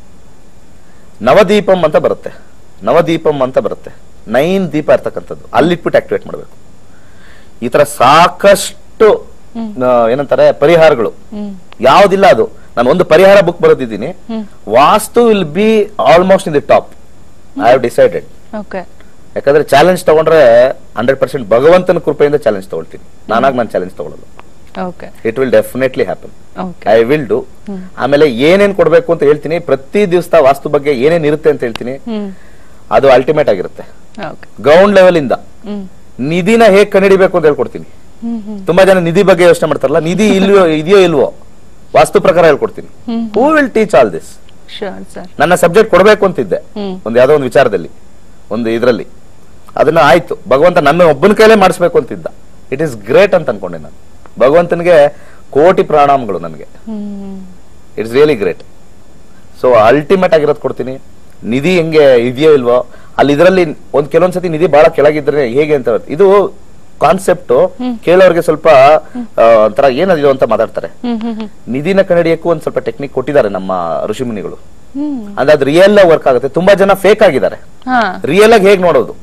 ನವದೀಪಂ ಅಂತ ಬರುತ್ತೆ ನವದೀಪಂ ಅಂತ ಬರುತ್ತೆ ನೈನ್ ದೀಪ ಇರ್ತಕ್ಕಂಥದ್ದು ಅಲ್ಲಿಟ್ಬಿಟ್ಟು ಆಕ್ಟಿವೇಟ್ ಮಾಡಬೇಕು ಈ ತರ ಸಾಕಷ್ಟು ಆ, ಏನಂತಾರೆ ಪರಿಹಾರಗಳು ಹ್ಮ್ ಯಾವ್ದಿಲ್ಲ ಅದು ನಾನು ಒಂದು ಪರಿಹಾರ ಬುಕ್ ಬರೆದಿದ್ದೀನಿ vastu will be almost in the top I have decided okay ಯಾಕಂದ್ರೆ ಚಾಲೆಂಜ್ ತಗೊಂಡ್ರೆ ಹಂಡ್ರೆಡ್ ಪರ್ಸೆಂಟ್ ಭಗವಂತನ ಕೃಪೆಯಿಂದ ಚಾಲೆಂಜ್ ತಗೊಳ್ತೀನಿ ನಾನಾಗಿ ನಾನು ಚಾಲೆಂಜ್ ತಗೊಳ್ಳೋದು okay it will definitely happen okay I will do ಆಮೇಲೆ ಏನೇನ್ ಕೊಡ್ಬೇಕು ಅಂತ ಹೇಳ್ತೀನಿ ಪ್ರತಿ ದಿವಸ ವಾಸ್ತು ಬಗ್ಗೆ ಏನೇನ್ ಇರುತ್ತೆ ಅಂತ ಹೇಳ್ತೀನಿ ಹ್ಮ್ ಅದು ಅಲ್ಟಿಮೇಟ್ ಆಗಿರುತ್ತೆ ಓಕೆ ಗ್ರೌಂಡ್ ಲೆವೆಲ್ ಇಂದ ಹ್ಮ್ ನಿಧಿನ ಹೇಗ್ ಕಂಡಿಡಿಬೇಕು ಅಂತ ಹೇಳ್ಕೊಡ್ತೀನಿ ಹ್ಮ್ ಹ್ಮ್ ತುಂಬಾ ಜನ ನಿಧಿ ಬಗ್ಗೆ ಯೋಚನೆ ಮಾಡ್ತಾರಲ್ಲ ನಿಧಿ ಇಲ್ವೋ ಇದೆಯೋ ಇಲ್ವೋ ವಾಸ್ತು ಪ್ರಕಾರ ಹೇಳ್ಕೊಡ್ತೀನಿ who will teach all this sure sir ನನ್ನ ಸಬ್ಜೆಕ್ಟ್ ಕೊಡಬೇಕು ಅಂತಿದ್ದೆ ಹ್ಮ್. ಒಂದು ಯಾವ್ದೋ ಒಂದು ವಿಚಾರದಲ್ಲಿ ಒಂದು ಇದರಲ್ಲಿ ಅದನ್ನ ಆಯ್ತು ಭಗವಂತ ನನ್ನ ಒಬ್ಬನ ಕೈಲೇ ಮಾಡಿಸ್ಬೇಕು ಅಂತಿದ್ದ ಇಟ್ ಈಸ್ ಗ್ರೇಟ್ ಅಂತ ಅನ್ಕೊಂಡೆ ನಾನು ಭಗವಂತನಿಗೆ ಕೋಟಿ ಪ್ರಣಾಮಗಳು ನನಗೆ it's really great so ultimate ಆಗಿರೋದು ಕೊಡ್ತೀನಿ ನಿಧಿ ಹೆಂಗೆ ಇದೆಯೋ ಇಲ್ವೋ ಅಲ್ಲಿ ಇದರಲ್ಲಿ ಒಂದ್ ಕೆಲವೊಂದ್ಸತಿ ನಿಧಿ ಬಹಳ ಕೆಳಗಿದ್ರೆ ಹೇಗೆ ಅಂತ ಇದು ಕಾನ್ಸೆಪ್ಟ್ ಕೇಳೋರ್ಗೆ ಸ್ವಲ್ಪ ಆ, ಒಂಥರ ಏನದಿದೆ ಅಂತ ಮಾತಾಡ್ತಾರೆ ಹ್ಮ್ ಹ್ಮ್ ಹ್ಮ್ ನಿಧಿನ ಕಂಡಿಡಿಯಕ್ಕೂ ಒಂದ್ ಸ್ವಲ್ಪ ಟೆಕ್ನಿಕ್ ಕೊಟ್ಟಿದ್ದಾರೆ ನಮ್ಮ ಋಷಿಮುನಿಗಳು ಹ್ಮ್ ಅಂದ್ರೆ ಅದು ರಿಯಲ್ ವರ್ಕ್ ಆಗುತ್ತೆ ತುಂಬಾ ಜನ ಫೇಕ್ ಆಗಿದ್ದಾರೆ ಹಾ ರಿಯಲ್ ಆಗಿ ಹೇಗ್ ನೋಡೋದು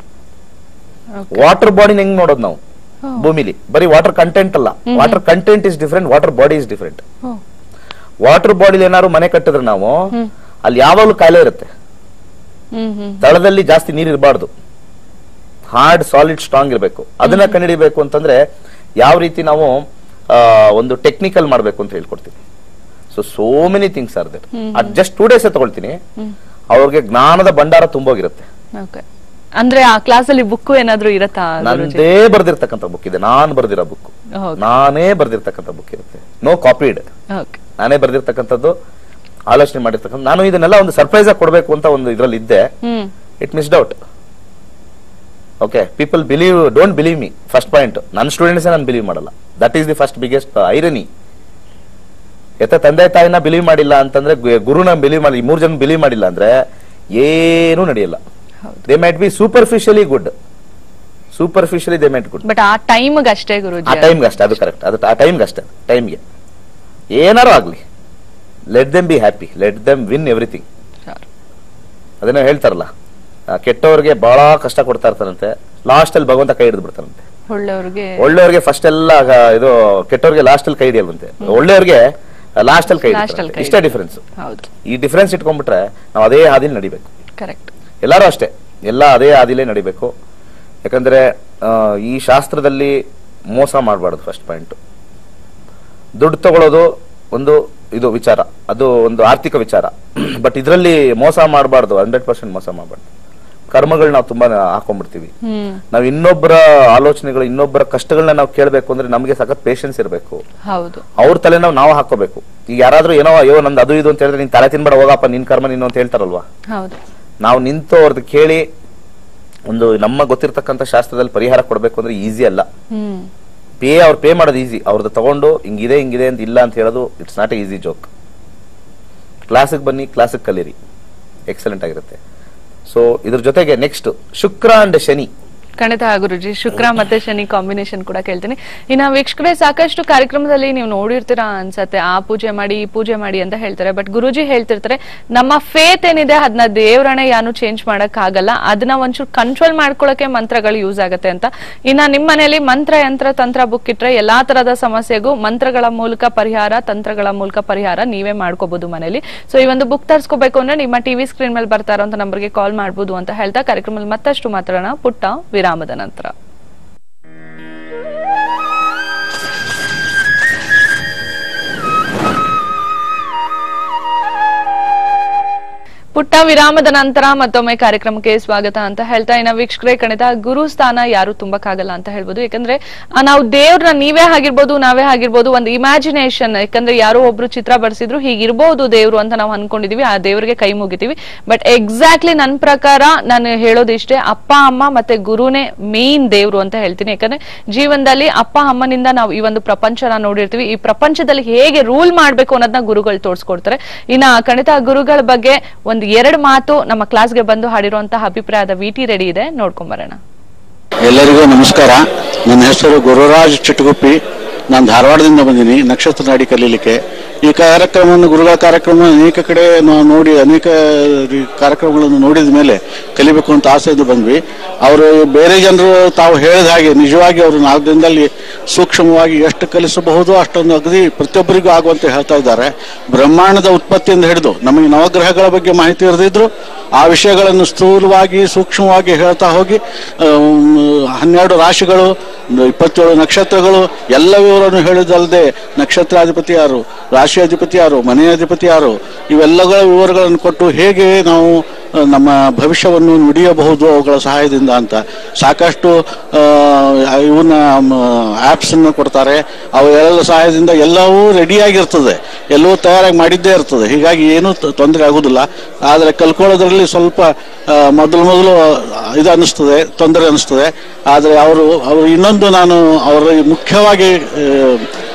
ವಾಟರ್ ಬಾಡಿನ ಹೆಂಗ್ ನೋಡೋದು ನಾವು ಭೂಮಿಲಿ ಬರೀ ವಾಟರ್ ಕಂಟೆಂಟ್ ಅಲ್ಲ water content is different water body is different ಓ. ವಾಟರ್ ಬಾಡಿಲಿ ಏನಾದ್ರು ಮನೆ ಕಟ್ಟಿದ್ರೆ ನಾವು ಅಲ್ಲಿ ಯಾವಾಗಲೂ ಕಾಯಿಲೆ ಇರುತ್ತೆ ಹ್ಮ್ ಹ್ಮ್ ತಳದಲ್ಲಿ ಜಾಸ್ತಿ ನೀರು ಇರಬಾರ್ದು ಹಾರ್ಡ್ ಸಾಲಿಡ್ ಸ್ಟ್ರಾಂಗ್ ಇರಬೇಕು ಅದನ್ನ ಕಂಡುಹಿಡಿಬೇಕು ಅಂತಂದ್ರೆ ಯಾವ ರೀತಿ ನಾವು ಆ, ಒಂದು ಟೆಕ್ನಿಕಲ್ ಮಾಡ್ಬೇಕು ಅಂತ ಹೇಳ್ಕೊಡ್ತೀನಿ so so many things are there ಅದ್ ಜಸ್ಟ್ ಟೂ ಡೇಸ್ ತಗೊಳ್ತೀನಿ ಅವ್ರಿಗೆ ಜ್ಞಾನದ ಭಂಡಾರ ತುಂಬೋಗಿರುತ್ತೆ ಓಕೆ ಅಂದ್ರೆ ಆ ಕ್ಲಾಸಲ್ಲಿ ಬುಕ್ ಏನಾದ್ರೂ ಇರತ್ತಾ ಗುರೂಜಿ ನಂದೇ ಬರ್ದಿರ್ತಕ್ಕಂಥ ಬುಕ್ ಇದೆ ನಾನ್ ಬರ್ದಿರೋ ಬುಕ್ ಹೌದು ನಾನೇ ಬರ್ದಿರ್ತಕ್ಕಂಥ ಬುಕ್ ಇರುತ್ತೆ ನೋ ಕಾಪಿಡ್ ಓಕೆ ನಾನೇ ಬರ್ದಿರ್ತಕ್ಕಂಥದ್ದು ಆಲೋಚನೆ ಮಾಡಿರ್ತಕ್ಕಂಥ ನಾನು ಇದನ್ನೆಲ್ಲ ಒಂದು ಸರ್ಪ್ರೈಸ್ ಆಗಿ ಕೊಡ್ಬೇಕು ಅಂತ ಒಂದು ಇದ್ರಲ್ಲಿ ಇದ್ದೆ hmm it missed out okay people believe don't believe me first point ನನ್ನ ಸ್ಟೂಡೆಂಟ್ಸ್ ನಾನು ಬಿಲೀವ್ ಮಾಡಲ್ಲ that is the first biggest irony ಎತ್ತ ತಂದೆ ತಾಯಿನ ಬಿಲೀವ್ ಮಾಡಿಲ್ಲ ಅಂತಂದ್ರೆ ಗು- ಗುರುನ ಬಿಲೀವ್ ಮಾಡಿ ಈ ಮೂರ್ ಜನ ಬಿಲೀವ್ ಮಾಡಿಲ್ಲ ಅಂದ್ರೆ ಏನೂ ನಡೆಯಲ್ಲ they might be superficially good superficially they might good but ಆ ಟೈಮ್ಗೆ ಅಷ್ಟೇ ಆ ಗುರುಜಿ ಟೈಮ್ಗೆ ಅಷ್ಟೇ ಅದು ಕರೆಕ್ಟ್ ಅದು ಆ ಟೈಮ್ಗೆ ಅಷ್ಟೇ ಟೈಮ್ಗೆ ಏನಾರು ಆಗ್ಲಿ let them be happy let them win everything Sure. ಅದನ್ನ ಹೇಳ್ತಾರಲ್ಲ ಆ, ಕೆಟ್ಟವ್ರಿಗೆ ಬಹಳ ಕಷ್ಟ ಕೊಡ್ತಾ ಇರ್ತಾರಂತೆ ಲಾಸ್ಟ್ ಅಲ್ಲಿ ಭಗವಂತ ಕೈ ಹಿಡಿದು ಬಿಡ್ತಾರಂತೆ ಒಳ್ಳೆಯವ್ರಿಗೆ ಒಳ್ಳೆಯವ್ರಿಗೆ ಫಸ್ಟ್ ಎಲ್ಲ ಆ, ಇದು ಕೆಟ್ಟವ್ರಿಗೆ ಲಾಸ್ಟ್ ಅಲ್ಲಿ ಕೈ ಹಿಡಿಯಲ್ವಂತೆ ಒಳ್ಳೆಯವ್ರಿಗೆ ಲಾಸ್ಟ್ ಅಲ್ಲಿ ಕೈ Last ಅಲ್ಲಿ ಹಿಡಿತಾರಂತೆ. ಕೈ ಇಷ್ಟೇ ಡಿಫರೆನ್ಸ್ ಹೌದು ಈ ಡಿಫರೆನ್ಸ್ ಇಟ್ಕೊಂಡ್ಬಿಟ್ರೆ ನಾವು ಅದೇ ಹಾದಿಲಿ ನಡಿಬೇಕು ಕರೆಕ್ಟ್ ಎಲ್ಲರೂ ಅಷ್ಟೇ ಎಲ್ಲ ಅದೇ ಹಾದಿಲೇ ನಡಿಬೇಕು ಯಾಕಂದ್ರೆ ಆ, ಈ ಶಾಸ್ತ್ರದಲ್ಲಿ ಮೋಸ ಮಾಡಬಾರ್ದು ಫಸ್ಟ್ ಪಾಯಿಂಟ್ ದುಡ್ಡು ತಗೊಳ್ಳೋದು ಒಂದು ಇದು ವಿಚಾರ ಅದು ಒಂದು ಆರ್ಥಿಕ ವಿಚಾರ ಬಟ್ ಇದರಲ್ಲಿ ಮೋಸ ಮಾಡಬಾರ್ದು ಹಂಡ್ರೆಡ್ ಪರ್ಸೆಂಟ್ ಮೋಸ ಮಾಡಬಾರ್ದು ಕರ್ಮಗಳು ನಾವು ತುಂಬಾ ಹಾಕೊಂಡ್ಬಿಡ್ತೀವಿ ಹ್ಮ್ ನಾವು ಇನ್ನೊಬ್ಬರ ಆಲೋಚನೆಗಳು ಇನ್ನೊಬ್ಬರ ಕಷ್ಟಗಳನ್ನ ನಾವು ಕೇಳಬೇಕು ಅಂದ್ರೆ ನಮಗೆ ಸಖತ್ ಪೇಷನ್ಸ್ ಇರಬೇಕು ಹೌದು ಅವ್ರ ತಲೆ ನಾವು ನಾವು ಹಾಕೋಬೇಕು ಈಗ ಯಾರಾದ್ರೂ ಏನೋ ಅಯ್ಯೋ ನಂದು ಅದು ಇದು ಅಂತ ಹೇಳಿದ್ರೆ ನೀನ್ ತಲೆ ತಿನ್ಬೇಡ ಹೋಗಪ್ಪ ನಿನ್ ಕರ್ಮ ನೀನು ಅಂತ ಹೇಳ್ತಾರಲ್ವಾ ಹೌದು ನಾವು ನಿಂತು ಅವ್ರದ್ದು ಕೇಳಿ ಒಂದು ನಮ್ಮ ಗೊತ್ತಿರ್ತಕ್ಕಂಥ ಶಾಸ್ತ್ರದಲ್ಲಿ ಪರಿಹಾರ ಕೊಡಬೇಕು ಅಂದ್ರೆ ಈಸಿ ಅಲ್ಲ ಹ್ಮ್ ಪೇ ಅವ್ರು ಪೇ ಮಾಡೋದು ಈಸಿ ಅವ್ರದ್ದು ತಗೊಂಡು ಹಿಂಗಿದೆ ಹಿಂಗಿದೆ ಅಂತ ಇಲ್ಲ ಅಂತ ಹೇಳೋದು it's not a easy joke ಕ್ಲಾಸಿಗೆ ಬನ್ನಿ ಕ್ಲಾಸಿಗೆ ಕಲೀರಿ ಎಕ್ಸಲೆಂಟ್ ಆಗಿರುತ್ತೆ ಸೊ ಇದ್ರ ಜೊತೆಗೆ ನೆಕ್ಸ್ಟ್ ಶುಕ್ರ ಅಂಡ್ ಶನಿ ಖಂಡಿತ ಗುರುಜಿ ಶುಕ್ರ ಮತ್ತೆ ಶನಿ ಕಾಂಬಿನೇಷನ್ ಕೂಡ ಕೇಳ್ತೀನಿ ಇನ್ನ ವೀಕ್ಷಕರೇ ಸಾಕಷ್ಟು ಕಾರ್ಯಕ್ರಮದಲ್ಲಿ ನೀವು ನೋಡಿರ್ತೀರಾ ಅನ್ಸತ್ತೆ ಆ ಪೂಜೆ ಮಾಡಿ ಈ ಪೂಜೆ ಮಾಡಿ ಅಂತ ಹೇಳ್ತಾರೆ ಬಟ್ ಗುರುಜಿ ಹೇಳ್ತಿರ್ತಾರೆ ನಮ್ಮ ಫೇತ್ ಏನಿದೆ ಅದನ್ನ ದೇವರನೇ ಯಾನು ಚೇಂಜ್ ಮಾಡಕ್ ಆಗಲ್ಲ ಅದನ್ನ ಒಂಚೂರು ಕಂಟ್ರೋಲ್ ಮಾಡ್ಕೊಳಕ್ಕೆ ಮಂತ್ರಗಳು ಯೂಸ್ ಆಗುತ್ತೆ ಅಂತ ಇನ್ನ ನಿಮ್ಮ ಮನೆಯಲ್ಲಿ ಮಂತ್ರ ಯಂತ್ರ ತಂತ್ರ ಬುಕ್ ಇಟ್ರೆ ಎಲ್ಲಾ ತರದ ಸಮಸ್ಯೆಗೂ ಮಂತ್ರಗಳ ಮೂಲಕ ಪರಿಹಾರ ತಂತ್ರಗಳ ಮೂಲಕ ಪರಿಹಾರ ನೀವೇ ಮಾಡ್ಕೋಬಹುದು ಮನೇಲಿ ಸೊ ಈ ಒಂದು ಬುಕ್ ತರಿಸ್ಕೋಬೇಕು ಅಂದ್ರೆ ನಿಮ್ಮ ಟಿವಿ ಸ್ಕ್ರೀನ್ ಮೇಲೆ ಬರ್ತಾ ಇರೋಂಥ ನಂಬರ್ಗೆ ಕಾಲ್ ಮಾಡಬಹುದು ಅಂತ ಹೇಳ್ತಾ ಕಾರ್ಯಕ್ರಮದಲ್ಲಿ ಮತ್ತಷ್ಟು ಮಾತಾಡೋಣ ಪುಟ್ಟ ವಿರಾಮದ ನಂತರ ಪುಟ್ಟ ವಿರಾಮದ ನಂತರ ಮತ್ತೊಮ್ಮೆ ಕಾರ್ಯಕ್ರಮಕ್ಕೆ ಸ್ವಾಗತ ಅಂತ ಹೇಳ್ತಾ ಇನ್ನ ವೀಕ್ಷಕರೇ ಕಣಿತ ಗುರು ಸ್ಥಾನ ಯಾರು ತುಂಬಕ್ಕಾಗಲ್ಲ ಅಂತ ಹೇಳ್ಬೋದು ಯಾಕಂದ್ರೆ ಆ, ನಾವು ದೇವ್ರನ್ನ ನೀವೇ ಆಗಿರ್ಬೋದು ನಾವೇ ಆಗಿರ್ಬೋದು ಒಂದು ಇಮ್ಯಾಜಿನೇಷನ್ ಯಾಕಂದ್ರೆ ಯಾರೋ ಒಬ್ರು ಚಿತ್ರ ಬರ್ಸಿದ್ರು ಹೀಗಿರ್ಬೋದು ದೇವ್ರು ಅಂತ ನಾವು ಅನ್ಕೊಂಡಿದೀವಿ ಆ ದೇವ್ರಿಗೆ ಕೈ ಮುಗಿತೀವಿ ಬಟ್ ಎಕ್ಸಾಕ್ಟ್ಲಿ ನನ್ನ ಪ್ರಕಾರ ನಾನು ಹೇಳೋದಿಷ್ಟೇ ಅಪ್ಪ ಅಮ್ಮ ಮತ್ತೆ ಗುರುನೇ ಮೇನ್ ದೇವ್ರು ಅಂತ ಹೇಳ್ತೀನಿ ಯಾಕಂದ್ರೆ ಜೀವನದಲ್ಲಿ ಅಪ್ಪ ಅಮ್ಮನಿಂದ ನಾವು ಈ ಒಂದು ಪ್ರಪಂಚನ ನೋಡಿರ್ತೀವಿ ಈ ಪ್ರಪಂಚದಲ್ಲಿ ಹೇಗೆ ರೂಲ್ ಮಾಡ್ಬೇಕು ಅನ್ನೋದನ್ನ ಗುರುಗಳು ತೋರಿಸ್ಕೊಡ್ತಾರೆ ಇನ್ನ ಖಂಡಿತ ಗುರುಗಳ ಬಗ್ಗೆ ಒಂದು ಎರಡು ಮಾತು ನಮ್ಮ ಕ್ಲಾಸ್ಗೆ ಬಂದು ಹಾಡಿರುವಂತಹ ಅಭಿಪ್ರಾಯದ ವಿಟಿ ರೆಡಿ ಇದೆ ನೋಡ್ಕೊಂಬರೋಣ ಎಲ್ಲರಿಗೂ ನಮಸ್ಕಾರ ನನ್ನ ಹೆಸರು ಗುರುರಾಜ್ ಚಿಟಗುಪ್ಪಿ ನಾನು ಧಾರವಾಡದಿಂದ ಬಂದೀನಿ ನಕ್ಷತ್ರ ನಾಡಿ ಕಲೀಲಿಕ್ಕೆ ಈ ಕಾರ್ಯಕ್ರಮವನ್ನು ಗುರುಗಳ ಕಾರ್ಯಕ್ರಮ ಅನೇಕ ಕಡೆ ನಾವು ನೋಡಿ ಅನೇಕ ರೀ- ಕಾರ್ಯಕ್ರಮಗಳನ್ನು ನೋಡಿದ ಮೇಲೆ ಕಲಿಬೇಕು ಅಂತ ಆಸೆಯಿಂದ ಬಂದ್ವಿ ಅವರು ಬೇರೆ ಜನರು ತಾವು ಹೇಳಿದ ಹಾಗೆ ನಿಜವಾಗಿ ಅವರು ನಾಲ್ಕು ದಿನದಲ್ಲಿ ಸೂಕ್ಷ್ಮವಾಗಿ ಎಷ್ಟು ಕಲಿಸಬಹುದು ಅಷ್ಟೊಂದು ಅಗದಿ ಪ್ರತಿಯೊಬ್ಬರಿಗೂ ಆಗುವಂತೆ ಹೇಳ್ತಾ ಇದ್ದಾರೆ ಬ್ರಹ್ಮಾಂಡದ ಉತ್ಪತ್ತಿಯಿಂದ ಹಿಡಿದು ನಮಗೆ ನವಗ್ರಹಗಳ ಬಗ್ಗೆ ಮಾಹಿತಿ ಇರದಿದ್ರು ಆ ವಿಷಯಗಳನ್ನು ಸ್ಥೂಲವಾಗಿ ಸೂಕ್ಷ್ಮವಾಗಿ ಹೇಳ್ತಾ ಹೋಗಿ ಆಮ್, ಹನ್ನೆರಡು ರಾಶಿಗಳು ಇಪ್ಪತ್ತೇಳು ನಕ್ಷತ್ರಗಳು ಎಲ್ಲ ವಿವರವನ್ನು ಹೇಳಿದಲ್ಲದೆ ನಕ್ಷತ್ರಾಧಿಪತಿ ಯಾರು ರಾಶಿ ಅಧಿಪತಿ ಯಾರು ಮನೆಯ ಅಧಿಪತಿ ಯಾರು ಇವೆಲ್ಲಗಳ ವಿವರಗಳನ್ನು ಕೊಟ್ಟು ಹೇಗೆ ನಾವು ಆ, ನಮ್ಮ ಭವಿಷ್ಯವನ್ನು ನುಡಿಯಬಹುದು ಅವುಗಳ ಸಹಾಯದಿಂದ ಅಂತ ಸಾಕಷ್ಟು ಆ, ಇವನ್ನ ಆ್ಯಪ್ಸ್ ಅನ್ನು ಕೊಡ್ತಾರೆ ಅವೆಲ್ಲ ಸಹಾಯದಿಂದ ಎಲ್ಲವೂ ರೆಡಿಯಾಗಿರ್ತದೆ ಎಲ್ಲವೂ ತಯಾರಾಗಿ ಮಾಡಿದ್ದೇ ಇರ್ತದೆ ಹೀಗಾಗಿ ಏನೂ ತ- ತೊಂದರೆ ಆಗುದಿಲ್ಲ ಆದರೆ ಕಲ್ಕೊಳ್ಳೋದ್ರಲ್ಲಿ ಸ್ವಲ್ಪ ಆ, ಮೊದಲು ಮೊದಲು ಇದು ಅನ್ನಿಸ್ತದೆ ತೊಂದರೆ ಅನ್ನಿಸ್ತದೆ ಆದರೆ ಅವರು ಅವರು ಇನ್ನೊಂದು ನಾನು ಅವರ ಮುಖ್ಯವಾಗಿ ಆ,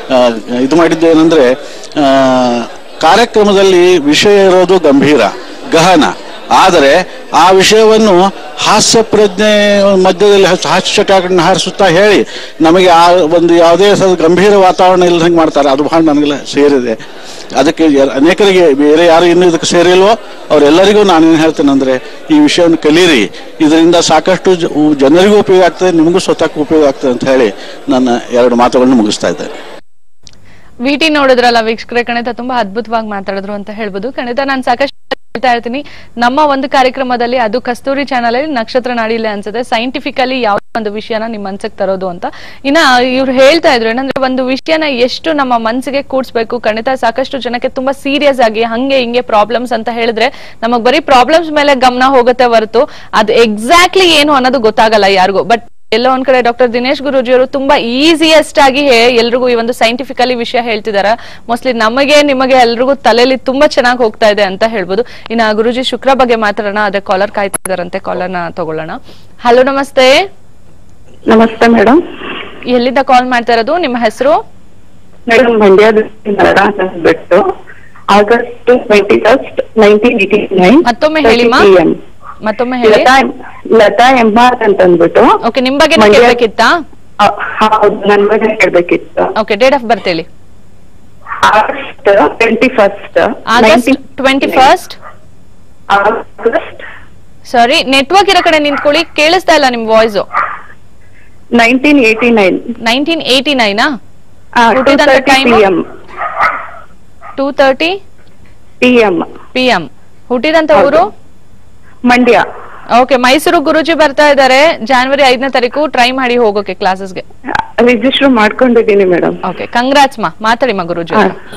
ಆ, ಇದು ಮಾಡಿದ್ದು ಏನಂದ್ರೆ ಆ, ಕಾರ್ಯಕ್ರಮದಲ್ಲಿ ವಿಷಯ ಇರೋದು ಗಂಭೀರ ಗಹನ ಆದರೆ ಆ ವಿಷಯವನ್ನು ಹಾಸ್ಯ ಪ್ರಜ್ಞೆ ಮಧ್ಯದಲ್ಲಿ ಹಾಸ್- ಹಾಸ್ಯ ಚಟಾಕಗಳನ್ನ ಹಾರಿಸುತ್ತಾ ಹೇಳಿ ನಮಗೆ ಆ ಒಂದು ಯಾವುದೇ ಸ ಗಂಭೀರ ವಾತಾವರಣ ಇಲ್ಲದಂಗೆ ಮಾಡ್ತಾರೆ ಅದು ಬಹಳ ನನಗೆಲ್ಲ ಸೇರಿದೆ ಅದಕ್ಕೆ ಯ- ಅನೇಕರಿಗೆ ಬೇರೆ ಯಾರು ಇನ್ನೂ ಇದಕ್ಕೆ ಸೇರಿಲ್ವೋ ಅವರೆಲ್ಲರಿಗೂ ನಾನೇನು ಹೇಳ್ತೇನೆ ಅಂದ್ರೆ ಈ ವಿಷಯವನ್ನು ಕಲೀರಿ ಇದರಿಂದ ಸಾಕಷ್ಟು ಜ- ಉ- ಜನರಿಗೂ ಉಪಯೋಗ ಆಗ್ತದೆ ನಿಮಗೂ ಸ್ವತಃ ಉಪಯೋಗ ಆಗ್ತದೆ ಅಂತ ಹೇಳಿ ನನ್ನ ಎರಡು ಮಾತುಗಳನ್ನು ಮುಗಿಸ್ತಾ ಇದ್ದೇನೆ ವಿಟಿ ನೋಡಿದ್ರಲ್ಲ ವೀಕ್ಷಕರೇ ಖಂಡಿತ ತುಂಬಾ ಅದ್ಭುತವಾಗಿ ಮಾತಾಡಿದ್ರು ಅಂತ ಹೇಳ್ಬೋದು ಖಂಡಿತ ನಾನು ಸಾಕಷ್ಟು ಹೇಳ್ತಾ ಇರ್ತೀನಿ ನಮ್ಮ ಒಂದು ಕಾರ್ಯಕ್ರಮದಲ್ಲಿ ಅದು ಕಸ್ತೂರಿ ಚಾನಲ್ ಅಲ್ಲಿ ನಕ್ಷತ್ರ ನಾಡಿಲೆ ಅನ್ಸುತ್ತೆ ಸೈಂಟಿಫಿಕಲಿ ಯಾವ ಒಂದು ವಿಷಯನ ನಿಮ್ ಮನ್ಸಿಗೆ ತರೋದು ಅಂತ ಇನ್ನ ಇವ್ರು ಹೇಳ್ತಾ ಇದ್ರು ಏನಂದ್ರೆ ಒಂದು ವಿಷಯನ ಎಷ್ಟು ನಮ್ಮ ಮನ್ಸಿಗೆ ಕೂಡ್ಸ್ಬೇಕು ಖಂಡಿತ ಸಾಕಷ್ಟು ಜನಕ್ಕೆ ತುಂಬಾ ಸೀರಿಯಸ್ ಆಗಿ ಹಂಗೆ ಹಿಂಗೆ ಪ್ರಾಬ್ಲಮ್ಸ್ ಅಂತ ಹೇಳಿದ್ರೆ ನಮಗ್ ಬರೀ ಪ್ರಾಬ್ಲಮ್ಸ್ ಮೇಲೆ ಗಮನ ಹೋಗುತ್ತೆ ಹೊರತು ಅದು ಎಕ್ಸಾಕ್ಟ್ಲಿ ಏನು ಅನ್ನೋದು ಗೊತ್ತಾಗಲ್ಲ ಯಾರಿಗೂ ಬಟ್ ಎಲ್ಲೋ ಒಂದ್ ಕಡೆ ಡಾಕ್ಟರ್ ದಿನೇಶ್ ಗುರೂಜಿ ಅವರು ತುಂಬಾ ಈಸಿಯೆಸ್ಟ್ ಆಗಿ ಹೇ- ಎಲ್ರಿಗೂ ಈ ಒಂದು ಸೈಂಟಿಫಿಕಲಿ ವಿಷಯ ಹೇಳ್ತಿದಾರ ಮೋಸ್ಟ್ಲಿ ನಮಗೆ ನಿಮಗೆ ಎಲ್ರಿಗೂ ತಲೆಯಲ್ಲಿ ತುಂಬಾ ಚೆನ್ನಾಗಿ ಹೋಗ್ತಾ ಇದೆ ಅಂತ ಹೇಳ್ಬೋದು ಇನ್ನ ಗುರುಜಿ ಶುಕ್ರ ಬಗ್ಗೆ ಮಾತಾಡೋಣ ಅದೇ ಕಾಲರ್ ಕಾಯ್ತಿದಾರಂತೆ ಕಾಲರ್ ನ ತಗೊಳ್ಳೋಣ ಹಲೋ ನಮಸ್ತೆ ನಮಸ್ತೆ ಮೇಡಮ್ ಎಲ್ಲಿಂದ ಕಾಲ್ ಮಾಡ್ತಾ ಇರೋದು ನಿಮ್ಮ ಹೆಸರು ಮೇಡಮ್ ಮಂಡ್ಯದ ಬಿಟ್ಟು August twenty first nineteen eighty nine ಮತ್ತೊಮ್ಮೆ ಹೇಳಿ ಮಾ ಮತ್ತೊಮ್ಮೆ ಹೇಳಿ ಲತಾ ಲತಾ ಎಂಬಾರ್ ಅಂತ ಅಂದ್ಬಿಟ್ಟು ಓಕೆ ನಿಮ್ ಬಗ್ಗೆ ಮಂಡ್ಯ- ಕೇಳ್ಬೇಕಿತ್ತಾ ಆ, ಹೌದು ನನ್ ಬಗ್ಗೆ ಹೇಳ್ಬೇಕಿತ್ತು ಓಕೆ ಡೇಟ್ ಆಫ್ ಬರ್ತ್ ಹೇಳಿ August twenty first August twenty first August sorry network ಇರೋ ಕಡೆ ನಿಂತ್ಕೊಳ್ಳಿ ಕೇಳಿಸ್ತಾ ಇಲ್ಲ ನಿಮ್ voice nineteen eighty nine nineteen eighty nine two ಹುಟ್ಟಿದಂತ thirty time? P M two thirty P M P M ಹುಟ್ಟಿದಂತ ಊರು ಮಂಡ್ಯ ಓಕೆ ಮೈಸೂರು ಗುರುಜಿ ಬರ್ತಾ ಇದ್ದಾರೆ ಜಾನ್ವರಿ ಐದನೇ ತಾರೀಕು ಟ್ರೈ ಮಾಡಿ ಹೋಗೋಕೆ ಕ್ಲಾಸಸ್ಗೆ ರಿಜಿಸ್ಟರ್ ಮಾಡ್ಕೊಂಡಿದ್ದೀನಿ ಮೇಡಮ್ ಓಕೆ ಕಂಗ್ರಾಟ್ಸ್ ಮಾ ಮಾತಾಡಿ ಮಾ ಗುರುಜಿ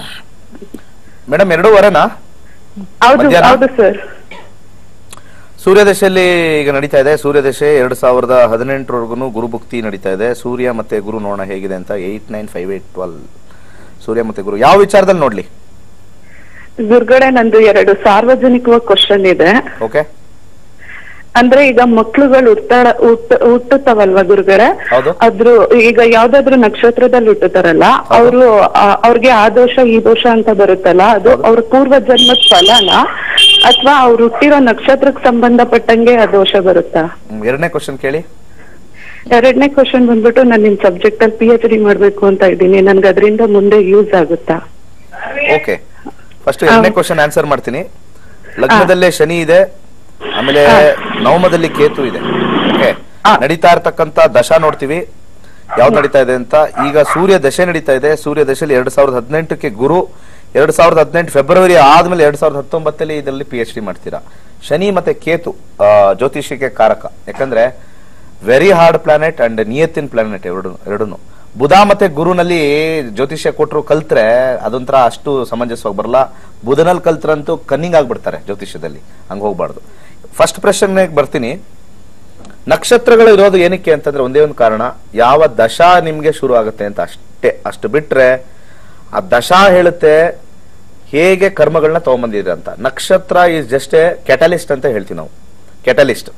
ಮೇಡಮ್ ಎರಡೂವರೆನಾ ಹೌದು ಮಧ್ಯಾಹ್ನ? ಹೌದು ಸರ್ ಸೂರ್ಯದಶೆಯಲ್ಲಿ ಈಗ ನಡೀತಾ ಇದೆ ಸೂರ್ಯದಶೆ ಎರಡ್ ಸಾವಿರದ ಹದಿನೆಂಟರವರೆಗೂ ಗುರುಭುಕ್ತಿ ನಡೀತಾ ಇದೆ ಸೂರ್ಯ ಮತ್ತೆ ಗುರು ನೋಡೋಣ ಹೇಗಿದೆ ಅಂತ eight nine five eight twelve Surya ಮತ್ತೆ ಗುರು ಯಾವ ವಿಚಾರದಲ್ಲಿ ನೋಡ್ಲಿ ಗುರುಗಡೆ ನಂದು ಎರಡು ಸಾರ್ವಜನಿಕವಾಗಿ ಕ್ವಶನ್ ಇದೆ ಓಕೆ ಅಂದ್ರೆ ಈಗ ಮಕ್ಳುಗಳು ಹುಟ್ಟಾಡ ಹುಟ್ಟ ಹುಟ್ಟುತ್ತವಲ್ವಾ ಗುರುಗಡೆ ಹೌದು. ಅದ್ರ ಈಗ ಯಾವ್ದಾದ್ರು ನಕ್ಷತ್ರದಲ್ಲಿ ಹುಟ್ಟುತ್ತಾರಲ್ಲ ಅವರು ಅವ್ರಿಗೆ ಆ ದೋಷ ಈ ದೋಷ ಅಂತ ಬರುತ್ತಲ್ಲ ಅದು ಅವ್ರ ಪೂರ್ವ ಜನ್ಮದ ಫಲನ ಅಥವಾ ಅವ್ರು ಹುಟ್ಟಿರೋ ನಕ್ಷತ್ರಕ್ಕೆ ಸಂಬಂಧಪಟ್ಟಂಗೆ ಆ ದೋಷ ಬರುತ್ತಾ ಎರಡನೇ ಕ್ವಶನ್ ಕೇಳಿ ಎರಡನೇ ಕ್ವಶನ್ ಬಂದ್ಬಿಟ್ಟು ನಾನು ನಿಮ್ ಸಬ್ಜೆಕ್ಟ್ ಅಲ್ಲಿ ಪಿ ಎಚ್ ಡಿ ಮಾಡ್ಬೇಕು ಅಂತ ಇದ್ದೀನಿ ನನ್ಗೆ ಅದರಿಂದ ಮುಂದೆ ಯೂಸ್ ಆಗುತ್ತಾ ಓಕೆ ಫಸ್ಟ್ ಎರಡನೇ ಕ್ವಶನ್ ಆನ್ಸರ್ ಮಾಡ್ತೀನಿ ಲಗ್ನದಲ್ಲೇ ಶನಿ ಇದೆ ಆಮೇಲೆ ನವಮದಲ್ಲಿ ಕೇತು ಇದೆ ಓಕೆ ನಡೀತಾ ಇರ್ತಕ್ಕಂತ ದಶ ನೋಡ್ತೀವಿ ಯಾವ್ದು ನಡೀತಾ ಇದೆ ಅಂತ ಈಗ ಸೂರ್ಯ ದಶೆ ನಡೀತಾ ಇದೆ ಸೂರ್ಯ ದಶೆಯಲ್ಲಿ ಎರಡ್ ಸಾವಿರದ ಹದಿನೆಂಟಕ್ಕೆ ಗುರು ಎರಡ್ ಸಾವಿರದ ಹದಿನೆಂಟು ಫೆಬ್ರವರಿ ಆದ್ಮೇಲೆ ಎರಡ್ ಸಾವಿರದ ಹತ್ತೊಂಬತ್ತಲ್ಲಿ ಇದರಲ್ಲಿ ಪಿ ಎಚ್ ಡಿ ಮಾಡ್ತೀರಾ ಶನಿ ಮತ್ತೆ ಕೇತು ಆ, ಜ್ಯೋತಿಷ್ಯಕ್ಕೆ ಕಾರಕ ಯಾಕಂದ್ರೆ ವೆರಿ ಹಾರ್ಡ್ ಪ್ಲಾನೆಟ್ ಅಂಡ್ ನಿಯತ್ತಿನ ಪ್ಲಾನೆಟ್ ಎರಡು ಎರಡೂನು ಬುಧ ಮತ್ತೆ ಗುರುನಲ್ಲಿ ಜ್ಯೋತಿಷ್ಯ ಕೊಟ್ಟರು ಕಲ್ತ್ರೆ ಅದೊಂಥರ ಅಷ್ಟು ಸಮಂಜಸವಾಗಿ ಬರಲ್ಲ ಬುಧನಲ್ಲಿ ಕಲ್ತ್ರಂತೂ ಕನ್ನಿಂಗ್ ಆಗ್ಬಿಡ್ತಾರೆ ಜ್ಯೋತಿಷ್ಯದಲ್ಲಿ ಹಂಗ ಹೋಗ್ಬಾರ್ದು ಫಸ್ಟ್ ಪ್ರಶ್ನೆ ಬರ್ತೀನಿ ನಕ್ಷತ್ರಗಳು ಇರೋದು ಏನಕ್ಕೆ ಅಂತಂದ್ರೆ ಒಂದೇ ಒಂದು ಕಾರಣ ಯಾವ ದಶಾ ನಿಮ್ಗೆ ಶುರು ಆಗುತ್ತೆ ಅಂತ ಅಷ್ಟೇ ಅಷ್ಟು ಬಿಟ್ರೆ ಆ ದಶಾ ಹೇಳುತ್ತೆ ಹೇಗೆ ಕರ್ಮಗಳನ್ನ ತಗೊಂಬಂದಿದ್ರೆ ಅಂತ ನಕ್ಷತ್ರ ಈಸ್ ಜಸ್ಟ್ ಎ ಕೆಟಲಿಸ್ಟ್ ಅಂತ ಹೇಳ್ತೀವಿ ನಾವು ಕೆಟಲಿಸ್ಟ್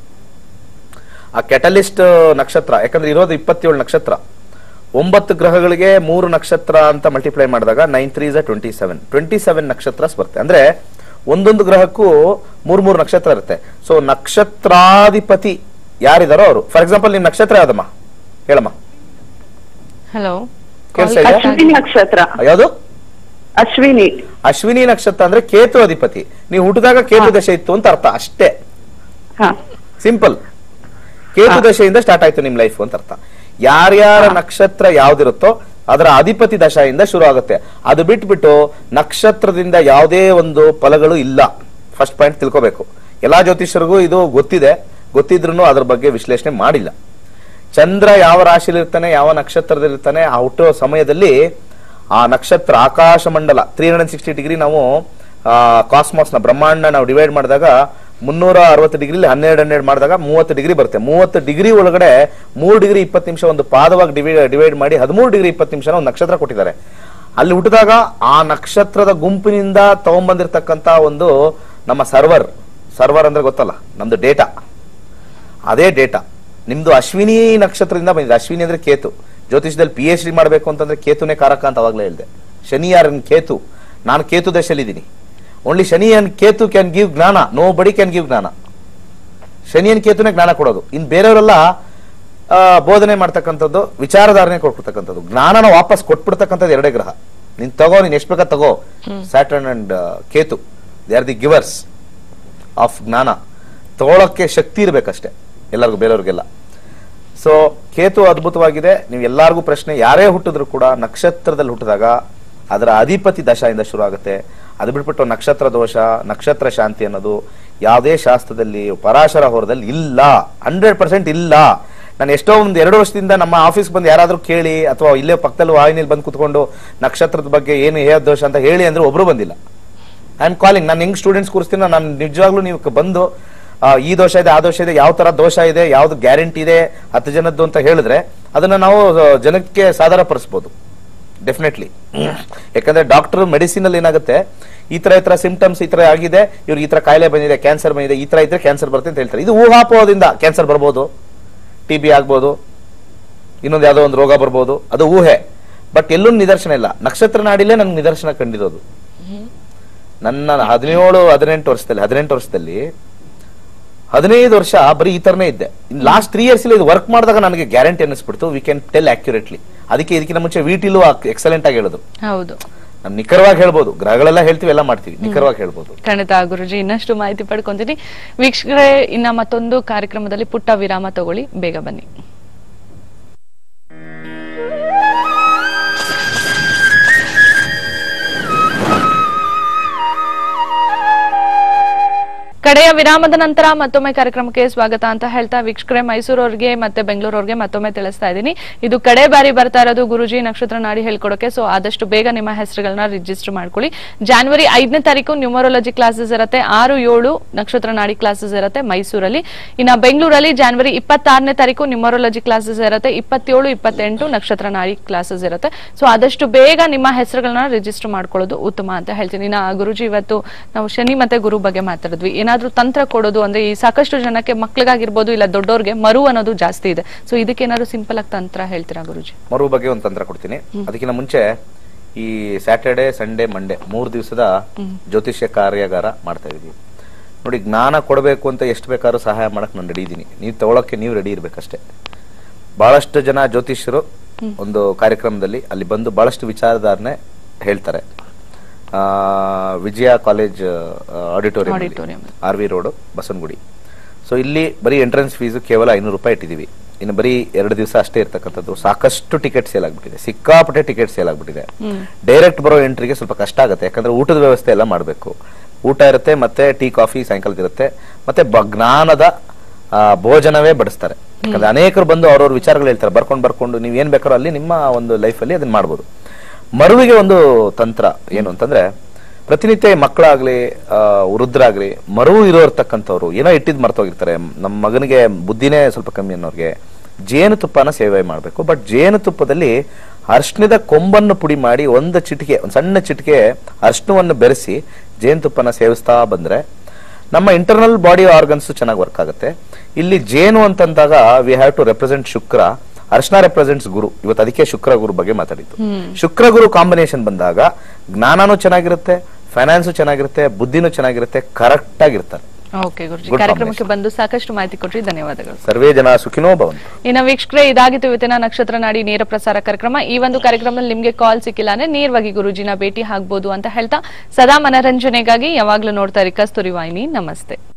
ಆ ಕೆಟಲಿಸ್ಟ್ ನಕ್ಷತ್ರ ಯಾಕಂದ್ರೆ ಇರೋದು ಇಪ್ಪತ್ತೇಳು ನಕ್ಷತ್ರ ಒಂಬತ್ತು ಗ್ರಹಗಳಿಗೆ ಮೂರು ನಕ್ಷತ್ರ ಅಂತ ಮಲ್ಟಿಪ್ಲೈ ಮಾಡಿದಾಗ ನೈನ್ ತ್ರೀ ಝ ಟ್ವೆಂಟಿ ಸೆವೆನ್ ಟ್ವೆಂಟಿ ಸೆವೆನ್ ನಕ್ಷತ್ರಸ್ ಬರುತ್ತೆ ಅಂದ್ರೆ ಒಂದೊಂದು ಗ್ರಹಕ್ಕೂ ಮೂರ್ ಮೂರು ನಕ್ಷತ್ರ ಇರುತ್ತೆ ಸೊ ನಕ್ಷತ್ರಾಧಿಪತಿ ಯಾರಿದಾರೋ ಅವರು ಫಾರ್ ಎಕ್ಸಾಂಪಲ್ ನಿಮ್ ನಕ್ಷತ್ರ ಯಾವ್ದಮ್ಮ ಹೇಳಮ್ಮ ಹಲೋ ಕೇಳ್ಸ್ತಾ ಇದೆಯಾ? ಅಶ್ವಿನಿ ನಕ್ಷತ್ರ ಯಾವುದು ಅಶ್ವಿನಿ ಅಶ್ವಿನಿ ನಕ್ಷತ್ರ ಅಂದ್ರೆ ಕೇತು ಅಧಿಪತಿ ನೀವು ಹುಟ್ಟಿದಾಗ ಕೇತು ದಶೆ ಇತ್ತು ಅಂತ ಅರ್ಥ ಅಷ್ಟೇ ಹಾ ಸಿಂಪಲ್ ಕೇತು ದಶೆಯಿಂದ ಸ್ಟಾರ್ಟ್ ಆಯ್ತು ನಿಮ್ ಲೈಫ್ ಅಂತ ಅರ್ಥ ಯಾರ್ಯಾರ ನಕ್ಷತ್ರ ಯಾವ್ದಿರುತ್ತೋ ಅದರ ಅಧಿಪತಿ ದಶೆಯಿಂದ ಶುರು ಆಗುತ್ತೆ ಅದು ಬಿಟ್ಬಿಟ್ಟು ನಕ್ಷತ್ರದಿಂದ ಯಾವುದೇ ಒಂದು ಫಲಗಳು ಇಲ್ಲ ಫಸ್ಟ್ ಪಾಯಿಂಟ್ ತಿಳ್ಕೋಬೇಕು ಎಲ್ಲಾ ಜ್ಯೋತಿಷರಿಗೂ ಇದು ಗೊತ್ತಿದೆ ಗೊತ್ತಿದ್ರು ಅದ್ರ ಬಗ್ಗೆ ವಿಶ್ಲೇಷಣೆ ಮಾಡಿಲ್ಲ ಚಂದ್ರ ಯಾವ ರಾಶಿಲಿ ಇರ್ತಾನೆ ಯಾವ ನಕ್ಷತ್ರದಲ್ಲಿರ್ತಾನೆ ಆ ಹುಟ್ಟೋ ಸಮಯದಲ್ಲಿ ಆ ನಕ್ಷತ್ರ ಆಕಾಶ ಮಂಡಲ ತ್ರೀ ಹಂಡ್ರೆಡ್ ಸಿಕ್ಸ್ಟಿ ಡಿಗ್ರಿ ನಾವು ಕಾಸ್ಮಾಸ್ ನ ಬ್ರಹ್ಮಾಂಡ ನಾವು ಡಿವೈಡ್ ಮಾಡಿದಾಗ ಮುನ್ನೂರ ಅರವತ್ತು ಡಿಗ್ರಿ ಹನ್ನೆರಡು ಹನ್ನೆರಡು ಮಾಡಿದಾಗ ಮೂವತ್ತು ಡಿಗ್ರಿ ಬರುತ್ತೆ ಮೂವತ್ತು ಡಿಗ್ರಿ ಒಳಗಡೆ ಮೂರು ಡಿಗ್ರಿ ಇಪ್ಪತ್ತು ನಿಮಿಷ ಒಂದು ಪಾದವಾಗಿ ಡಿವೈಡ್ ಡಿವೈಡ್ ಮಾಡಿ ಹದಿಮೂರು ಡಿಗ್ರಿ ಇಪ್ಪತ್ತು ನಿಮಿಷ ಒಂದು ನಕ್ಷತ್ರ ಕೊಟ್ಟಿದ್ದಾರೆ ಅಲ್ಲಿ ಹುಟ್ಟಿದಾಗ ಆ ನಕ್ಷತ್ರದ ಗುಂಪಿನಿಂದ ತಗೊಂಡ್ಬಂದಿರ್ತಕ್ಕಂತ ಒಂದು ನಮ್ಮ ಸರ್ವರ್ ಸರ್ವರ್ ಅಂದ್ರೆ ಗೊತ್ತಲ್ಲ ನಮ್ದು ಡೇಟಾ ಅದೇ ಡೇಟಾ ನಿಮ್ದು ಅಶ್ವಿನಿ ನಕ್ಷತ್ರದಿಂದ ಬಂದಿದೆ ಅಶ್ವಿನಿ ಅಂದ್ರೆ ಕೇತು ಜ್ಯೋತಿಷದಲ್ಲಿ ಪಿ ಎಚ್ ಡಿ ಮಾಡಬೇಕು ಅಂತಂದ್ರೆ ಕೇತುನೇ ಕಾರಕ ಅಂತ ಅವಾಗಲೇ ಹೇಳಿದೆ ಶನಿ ಯಾರನ್ ಕೇತು ನಾನು ಕೇತು ದಶೆಯಲ್ಲಿದ್ದೀನಿ only Shani and Ketu can give ಜ್ಞಾನ ನೋ ಬಡಿ ಕ್ಯಾನ್ ಗಿವ್ ಜ್ಞಾನ ಶನಿಯನ್ ಕೇತುನೇ ಜ್ಞಾನ ಕೊಡೋದು ಇನ್ ಬೇರೆಯವರೆಲ್ಲ ಆ, ಬೋಧನೆ ಮಾಡ್ತಕ್ಕಂಥದ್ದು ವಿಚಾರಧಾರಣೆ ಕೊಟ್ಬಿಡ್ತಕ್ಕಂಥದ್ದು ಜ್ಞಾನನ ವಾಪಸ್ ಕೊಟ್ಬಿಡ್ತಕ್ಕಂಥದ್ದು ಎರಡೇ ಗ್ರಹ ನೀನ್ ತಗೋ ನೀನ್ ಎಷ್ಟು ಬೇಕಾದ ತಗೋ Saturn and Ketu they are the givers of ಜ್ಞಾನ ತಗೊಳಕ್ಕೆ ಶಕ್ತಿ ಇರ್ಬೇಕಷ್ಟೇ ಎಲ್ಲರಿಗೂ ಬೇರೆಯವ್ರಿಗೆಲ್ಲ ಸೊ ಕೇತು ಅದ್ಭುತವಾಗಿದೆ ನೀವು ಎಲ್ಲಾರ್ಗೂ ಪ್ರಶ್ನೆ ಯಾರೇ ಹುಟ್ಟಿದ್ರು ಕೂಡ ನಕ್ಷತ್ರದಲ್ಲಿ ಹುಟ್ಟಿದಾಗ ಅದರ ಅಧಿಪತಿ ದಶದಿಂದ ಶುರು ಆಗುತ್ತೆ ಅದು ಬಿಟ್ಬಿಟ್ಟು ನಕ್ಷತ್ರ ದೋಷ ನಕ್ಷತ್ರ ಶಾಂತಿ ಅನ್ನೋದು ಯಾವುದೇ ಶಾಸ್ತ್ರದಲ್ಲಿ ಪರಾಶರ ಹೊರದಲ್ಲಿ ಇಲ್ಲ ಹಂಡ್ರೆಡ್ ಪರ್ಸೆಂಟ್ ಇಲ್ಲ ನಾನು ಎಷ್ಟೋ ಒಂದು ಎರಡು ವರ್ಷದಿಂದ ನಮ್ಮ ಆಫೀಸ್ ಬಂದು ಯಾರಾದ್ರೂ ಕೇಳಿ ಅಥವಾ ಇಲ್ಲೇ ಪಕ್ಕದಲ್ಲಿ ವಾಹಿನಿಯಲ್ಲಿ ಬಂದು ಕುತ್ಕೊಂಡು ನಕ್ಷತ್ರದ ಬಗ್ಗೆ ಏನು ಹೇಳ ದೋಷ ಅಂತ ಹೇಳಿ ಅಂದ್ರೆ ಒಬ್ರು ಬಂದಿಲ್ಲ ಐ ಆಮ್ ಕಾಲಿಂಗ್ ನಾನು ಹೆಂಗ್ ಸ್ಟೂಡೆಂಟ್ಸ್ ಕೂರಿಸ್ತೀನಿ ನಾನು ನಿಜವಾಗ್ಲೂ ನೀವು ಕ- ಬಂದು ಆ, ಈ ದೋಷ ಇದೆ ಆ ದೋಷ ಇದೆ ಯಾವ ತರ ದೋಷ ಇದೆ ಯಾವ್ದು ಗ್ಯಾರಂಟಿ ಇದೆ ಹತ್ತು ಜನದ್ದು ಅಂತ ಹೇಳಿದ್ರೆ ಅದನ್ನ ನಾವು ಆ, ಜನಕ್ಕೆ ಸಾಧಾರ ಪಡಿಸ್ಬೋದು ಡೆಫಿನೆಟ್ಲಿ ಯಾಕಂದ್ರೆ ಡಾಕ್ಟರ್ ಮೆಡಿಸಿನ್ ಅಲ್ಲಿ ಏನಾಗುತ್ತೆ ಈ ತರ ಈ ತರ ಸಿಂಪ್ಟಮ್ಸ್ ಈ ತರ ಆಗಿದೆ ಇವ್ರಿಗೆ ಈ ತರ ಕಾಯಿಲೆ ಬಂದಿದೆ ಕ್ಯಾನ್ಸರ್ ಬಂದಿದೆ ಈ ತರ ಇದ್ರೆ ಕ್ಯಾನ್ಸರ್ ಬರುತ್ತೆ ಅಂತ ಹೇಳ್ತಾರೆ ಇದು ಊಹಾಪೋಹದಿಂದ ಕ್ಯಾನ್ಸರ್ ಬರ್ಬೋದು ಟಿ ಬಿ ಆಗ್ಬೋದು ಇನ್ನೊಂದು ಯಾವುದೋ ಒಂದು ರೋಗ ಬರ್ಬೋದು ಅದು ಊಹೆ ಬಟ್ ಎಲ್ಲೂ ನಿದರ್ಶನ ಇಲ್ಲ ನಕ್ಷತ್ರ ನಾಡಿಲೇ ನನ್ಗೆ ನಿದರ್ಶನ ಕಂಡಿರೋದು ನನ್ನ ಹದಿನೇಳು ಹದಿನೆಂಟು ವರ್ಷದಲ್ಲಿ ಹದಿನೆಂಟು ವರ್ಷದಲ್ಲಿ ಹದಿನೈದು ವರ್ಷ ಬರೀ ಈ ತರನೇ ಇದ್ದೆ ಲಾಸ್ಟ್ ತ್ರೀ ಇಯರ್ಸ್ ಇದು ವರ್ಕ್ ಮಾಡಿದಾಗ ನನಗೆ ಗ್ಯಾರಂಟಿ ಅನ್ನಿಸ್ಬಿಡ್ತು ವಿ ಕ್ಯಾನ್ ಟೆಲ್ ಅಕ್ಯುರೇಟ್ಲಿ ಅದಕ್ಕೆ ಇದಕ್ಕಿಂತ ಮುಂಚೆ ವಿಟಿಲು ಎಕ್ಸಲೆಂಟ್ ಆಗಿ ಹೇಳಿದ್ರು ಹೌದು ನಾನು ನಿಖರವಾಗಿ ಹೇಳ್ಬೋದು ಗ್ರಹಗಳೆಲ್ಲ ಹೇಳ್ತೀವಿ ಎಲ್ಲ ಮಾಡ್ತೀವಿ ನಿಖರವಾಗಿ ಹೇಳ್ಬೋದು ಖಂಡಿತ ಗುರುಜಿ ಇನ್ನಷ್ಟು ಮಾಹಿತಿ ಪಡ್ಕೊಂತೀನಿ ವೀಕ್ಷಕರೇ ಇನ್ನ ಮತ್ತೊಂದು ಕಾರ್ಯಕ್ರಮದಲ್ಲಿ ಪುಟ್ಟ ವಿರಾಮ ತಗೊಳ್ಳಿ ಬೇಗ ಬನ್ನಿ ಕಡೆಯ ವಿರಾಮದ ನಂತರ ಮತ್ತೊಮ್ಮೆ ಕಾರ್ಯಕ್ರಮಕ್ಕೆ ಸ್ವಾಗತ ಅಂತ ಹೇಳ್ತಾ ವೀಕ್ಷಕರೇ ಮೈಸೂರವ್ರಿಗೆ ಮತ್ತೆ ಬೆಂಗಳೂರವ್ರಿಗೆ ಮತ್ತೊಮ್ಮೆ ತಿಳಿಸ್ತಾ ಇದ್ದೀನಿ ಇದು ಕಡೆ ಬಾರಿ ಬರ್ತಾ ಇರೋದು ಗುರುಜಿ ನಕ್ಷತ್ರ ನಾಡಿ ಹೇಳ್ಕೊಡೋಕೆ ಸೊ ಆದಷ್ಟು ಬೇಗ ನಿಮ್ಮ ಹೆಸರುಗಳನ್ನ ರಿಜಿಸ್ಟರ್ ಮಾಡ್ಕೊಳ್ಳಿ ಜಾನ್ವರಿ ಐದನೇ ತಾರೀಕು ನ್ಯೂಮರಾಲಜಿ ಕ್ಲಾಸಸ್ ಇರುತ್ತೆ ಆರು ಏಳು ನಕ್ಷತ್ರ ನಾಡಿ ಕ್ಲಾಸಸ್ ಇರುತ್ತೆ ಮೈಸೂರಲ್ಲಿ ಇನ್ನ ಬೆಂಗಳೂರಲ್ಲಿ ಜಾನ್ವರಿ ಇಪ್ಪತ್ತಾರನೇ ತಾರೀಕು ನ್ಯೂಮರಾಲಜಿ ಕ್ಲಾಸಸ್ ಇರುತ್ತೆ ಇಪ್ಪತ್ತೇಳು ಇಪ್ಪತ್ತೆಂಟು ನಕ್ಷತ್ರ ನಾಡಿ ಕ್ಲಾಸಸ್ ಇರುತ್ತೆ ಸೊ ಆದಷ್ಟು ಬೇಗ ನಿಮ್ಮ ಹೆಸರುಗಳನ್ನ ರಿಜಿಸ್ಟರ್ ಮಾಡ್ಕೊಳ್ಳೋದು ಉತ್ತಮ ಅಂತ ಹೇಳ್ತೀನಿ ನಾ ಗುರುಜಿ ಇವತ್ತು ನಾವು ಶನಿ ಮತ್ತೆ ಗುರು ಬಗ್ಗೆ ಮಾತಾಡಿದ್ವಿ ಏನಾದ್ರೂ ತಂತ್ರ ಕೊಡೋದು ಅಂದ್ರೆ ಈ ಸಾಕಷ್ಟು ಜನಕ್ಕೆ ಮಕ್ಳಿಗಾಗಿರ್ಬೋದು ಇಲ್ಲ ದೊಡ್ಡೋರ್ಗೆ ಮರು ಅನ್ನೋದು ಜಾಸ್ತಿ ಇದೆ ಸೊ ಇದಕ್ಕೆ ಏನಾದ್ರು ಸಿಂಪಲ್ ಆಗಿ ತಂತ್ರ ಹೇಳ್ತೀರಾ ಗುರುಜಿ ಮರು ಬಗ್ಗೆ ಒಂದು ತಂತ್ರ ಕೊಡ್ತೀನಿ ಅದಕ್ಕಿಂತ ಮುಂಚೆ ಈ ಸ್ಯಾಟರ್ಡೆ ಸಂಡೇ ಮಂಡೇ ಮೂರು ದಿವಸದ ಜ್ಯೋತಿಷ್ಯ ಕಾರ್ಯಾಗಾರ ಮಾಡ್ತಾ ಇದೀವಿ ನೋಡಿ ಜ್ಞಾನ ಕೊಡಬೇಕು ಅಂತ ಎಷ್ಟು ಬೇಕಾದ್ರೂ ಸಹಾಯ ಮಾಡಕ್ ನಾನು ರೆಡಿ ಇದ್ದೀನಿ ನೀವು ತಗೊಳಕ್ಕೆ ನೀವು ರೆಡಿ ಇರ್ಬೇಕಷ್ಟೇ ಬಹಳಷ್ಟು ಜನ ಜ್ಯೋತಿಷ್ಯರು ಒಂದು ಕಾರ್ಯಕ್ರಮದಲ್ಲಿ ಅಲ್ಲಿ ಬಂದು ಬಹಳಷ್ಟು ವಿಚಾರಧಾರಣೆ ಹೇಳ್ತಾರೆ ಆ, Vijaya college auditorium Auditorium. R V road Basavanagudi so ಇಲ್ಲಿ ಬರೀ ಎಂಟ್ರೆನ್ಸ್ ಫೀಸು ಕೇವಲ ಐನೂರು ರೂಪಾಯಿ ಇಟ್ಟಿದ್ದೀವಿ ಇನ್ನು ಬರೀ ಎರಡು ದಿವಸ ಅಷ್ಟೇ ಇರ್ತಕ್ಕಂಥದ್ದು ಸಾಕಷ್ಟು ಟಿಕೆಟ್ ಸೇಲ್ ಆಗ್ಬಿಟ್ಟಿದೆ ಸಿಕ್ಕಾಪಟ್ಟೆ ಟಿಕೆಟ್ ಸೇಲ್ ಆಗ್ಬಿಟ್ಟಿದೆ ಡೈರೆಕ್ಟ್ ಬರೋ ಎಂಟ್ರಿಗೆ ಸ್ವಲ್ಪ ಕಷ್ಟ ಆಗುತ್ತೆ ಯಾಕಂದ್ರೆ ಊಟದ ವ್ಯವಸ್ಥೆ ಎಲ್ಲ ಮಾಡಬೇಕು ಊಟ ಇರುತ್ತೆ ಮತ್ತೆ ಟೀ ಕಾಫಿ ಸಾಯಂಕಾಲದ ಇರುತ್ತೆ ಮತ್ತೆ ಬ- ಜ್ಞಾನದ ಆ, ಭೋಜನವೇ ಬಡಿಸ್ತಾರೆ ಯಾಕಂದ್ರೆ ಅನೇಕರು ಬಂದು ಅವ್ರವ್ರ ವಿಚಾರಗಳು ಹೇಳ್ತಾರೆ ಬರ್ಕೊಂಡು ಬರ್ಕೊಂಡು ನೀವು ಏನ್ ಬೇಕಾರೋ ಅಲ್ಲಿ ನಿಮ್ಮ ಒಂದು ಲೈಫಲ್ಲಿ ಅದನ್ನ ಮಾಡ್ಬೋದು ಮರುವಿಗೆ ಒಂದು ತಂತ್ರ ಏನು ಅಂತಂದ್ರೆ ಪ್ರತಿನಿತ್ಯ ಈ ಮಕ್ಕಳಾಗ್ಲಿ ಆ, ವೃದ್ಧರಾಗ್ಲಿ ಮರು ಇರೋರ್ತಕ್ಕಂಥವ್ರು ಏನೋ ಇಟ್ಟಿದ್ ಮರ್ತೋಗಿರ್ತಾರೆ ನಮ್ಮ ಮಗನಿಗೆ ಬುದ್ಧಿನೇ ಸ್ವಲ್ಪ ಕಮ್ಮಿ ಅನ್ನೋರ್ಗೆ ಜೇನುತುಪ್ಪನ ಸೇವೆ ಮಾಡಬೇಕು ಬಟ್ ಜೇನುತುಪ್ಪದಲ್ಲಿ ಅರ್ಶಿಣದ ಕೊಂಬನ್ನು ಪುಡಿ ಮಾಡಿ ಒಂದು ಚಿಟಿಕೆ ಒಂದು ಸಣ್ಣ ಚಿಟಿಕೆ ಅರ್ಶಿಣವನ್ನು ಬೆರೆಸಿ ಜೇನುತುಪ್ಪನ ಸೇವಿಸ್ತಾ ಬಂದ್ರೆ ನಮ್ಮ ಇಂಟರ್ನಲ್ ಬಾಡಿ ಆರ್ಗನ್ಸ್ ಚೆನ್ನಾಗಿ ವರ್ಕ್ ಆಗುತ್ತೆ ಇಲ್ಲಿ ಜೇನು ಅಂತಂದಾಗ we have to represent Shukra ಅರ್ಶನ ರೆಪ್ರೆಸೆಂಟ್ಸ್ ಗುರು ಇವತ್ತು ಅದಕ್ಕೆ ಶುಕ್ರ ಗುರು ಬಗ್ಗೆ ಮಾತಾಡಿದ್ದು ಶುಕ್ರ ಗುರು ಕಾಂಬಿನೇಷನ್ ಬಂದಾಗ ಜ್ಞಾನನೂ ಚೆನ್ನಾಗಿರುತ್ತೆ ಫೈನಾನ್ಸು ಚೆನ್ನಾಗಿರುತ್ತೆ ಬುದ್ಧಿನೂ ಚೆನ್ನಾಗಿರುತ್ತೆ ಕರೆಕ್ಟ್ ಆಗಿರ್ತಾರೆ ಓಕೆ ಗುರುಜಿ Good ಕಾರ್ಯಕ್ರಮಕ್ಕೆ ಬಂದು ಸಾಕಷ್ಟು ಮಾಹಿತಿ ಕೊಟ್ರಿ ಧನ್ಯವಾದಗಳು ಸರ್ವೇ ಜನ ಸುಖಿನೋ ಭವಂತು ಇನ್ನ ವೀಕ್ಷಕರೇ ಇದಾಗಿತ್ತು ಇವತ್ತಿನ ನಕ್ಷತ್ರ ನಾಡಿ ನೇರ ಪ್ರಸಾರ ಕಾರ್ಯಕ್ರಮ ಈ ಒಂದು ಕಾರ್ಯಕ್ರಮದಲ್ಲಿ ನಿಮ್ಗೆ ಕಾಲ್ ಸಿಕ್ಕಿಲ್ಲ ಅಂದ್ರೆ ನೇರವಾಗಿ ಗುರುಜಿನ ಭೇಟಿ ಆಗ್ಬೋದು ಅಂತ ಹೇಳ್ತಾ ಸದಾ ಮನರಂಜನೆಗಾಗಿ ಯಾವಾಗ್ಲೂ ನೋಡ್ತಾ ಇರಿ ಕಸ್ತೂರಿ ವಾಹಿನಿ ನಮಸ್ತೆ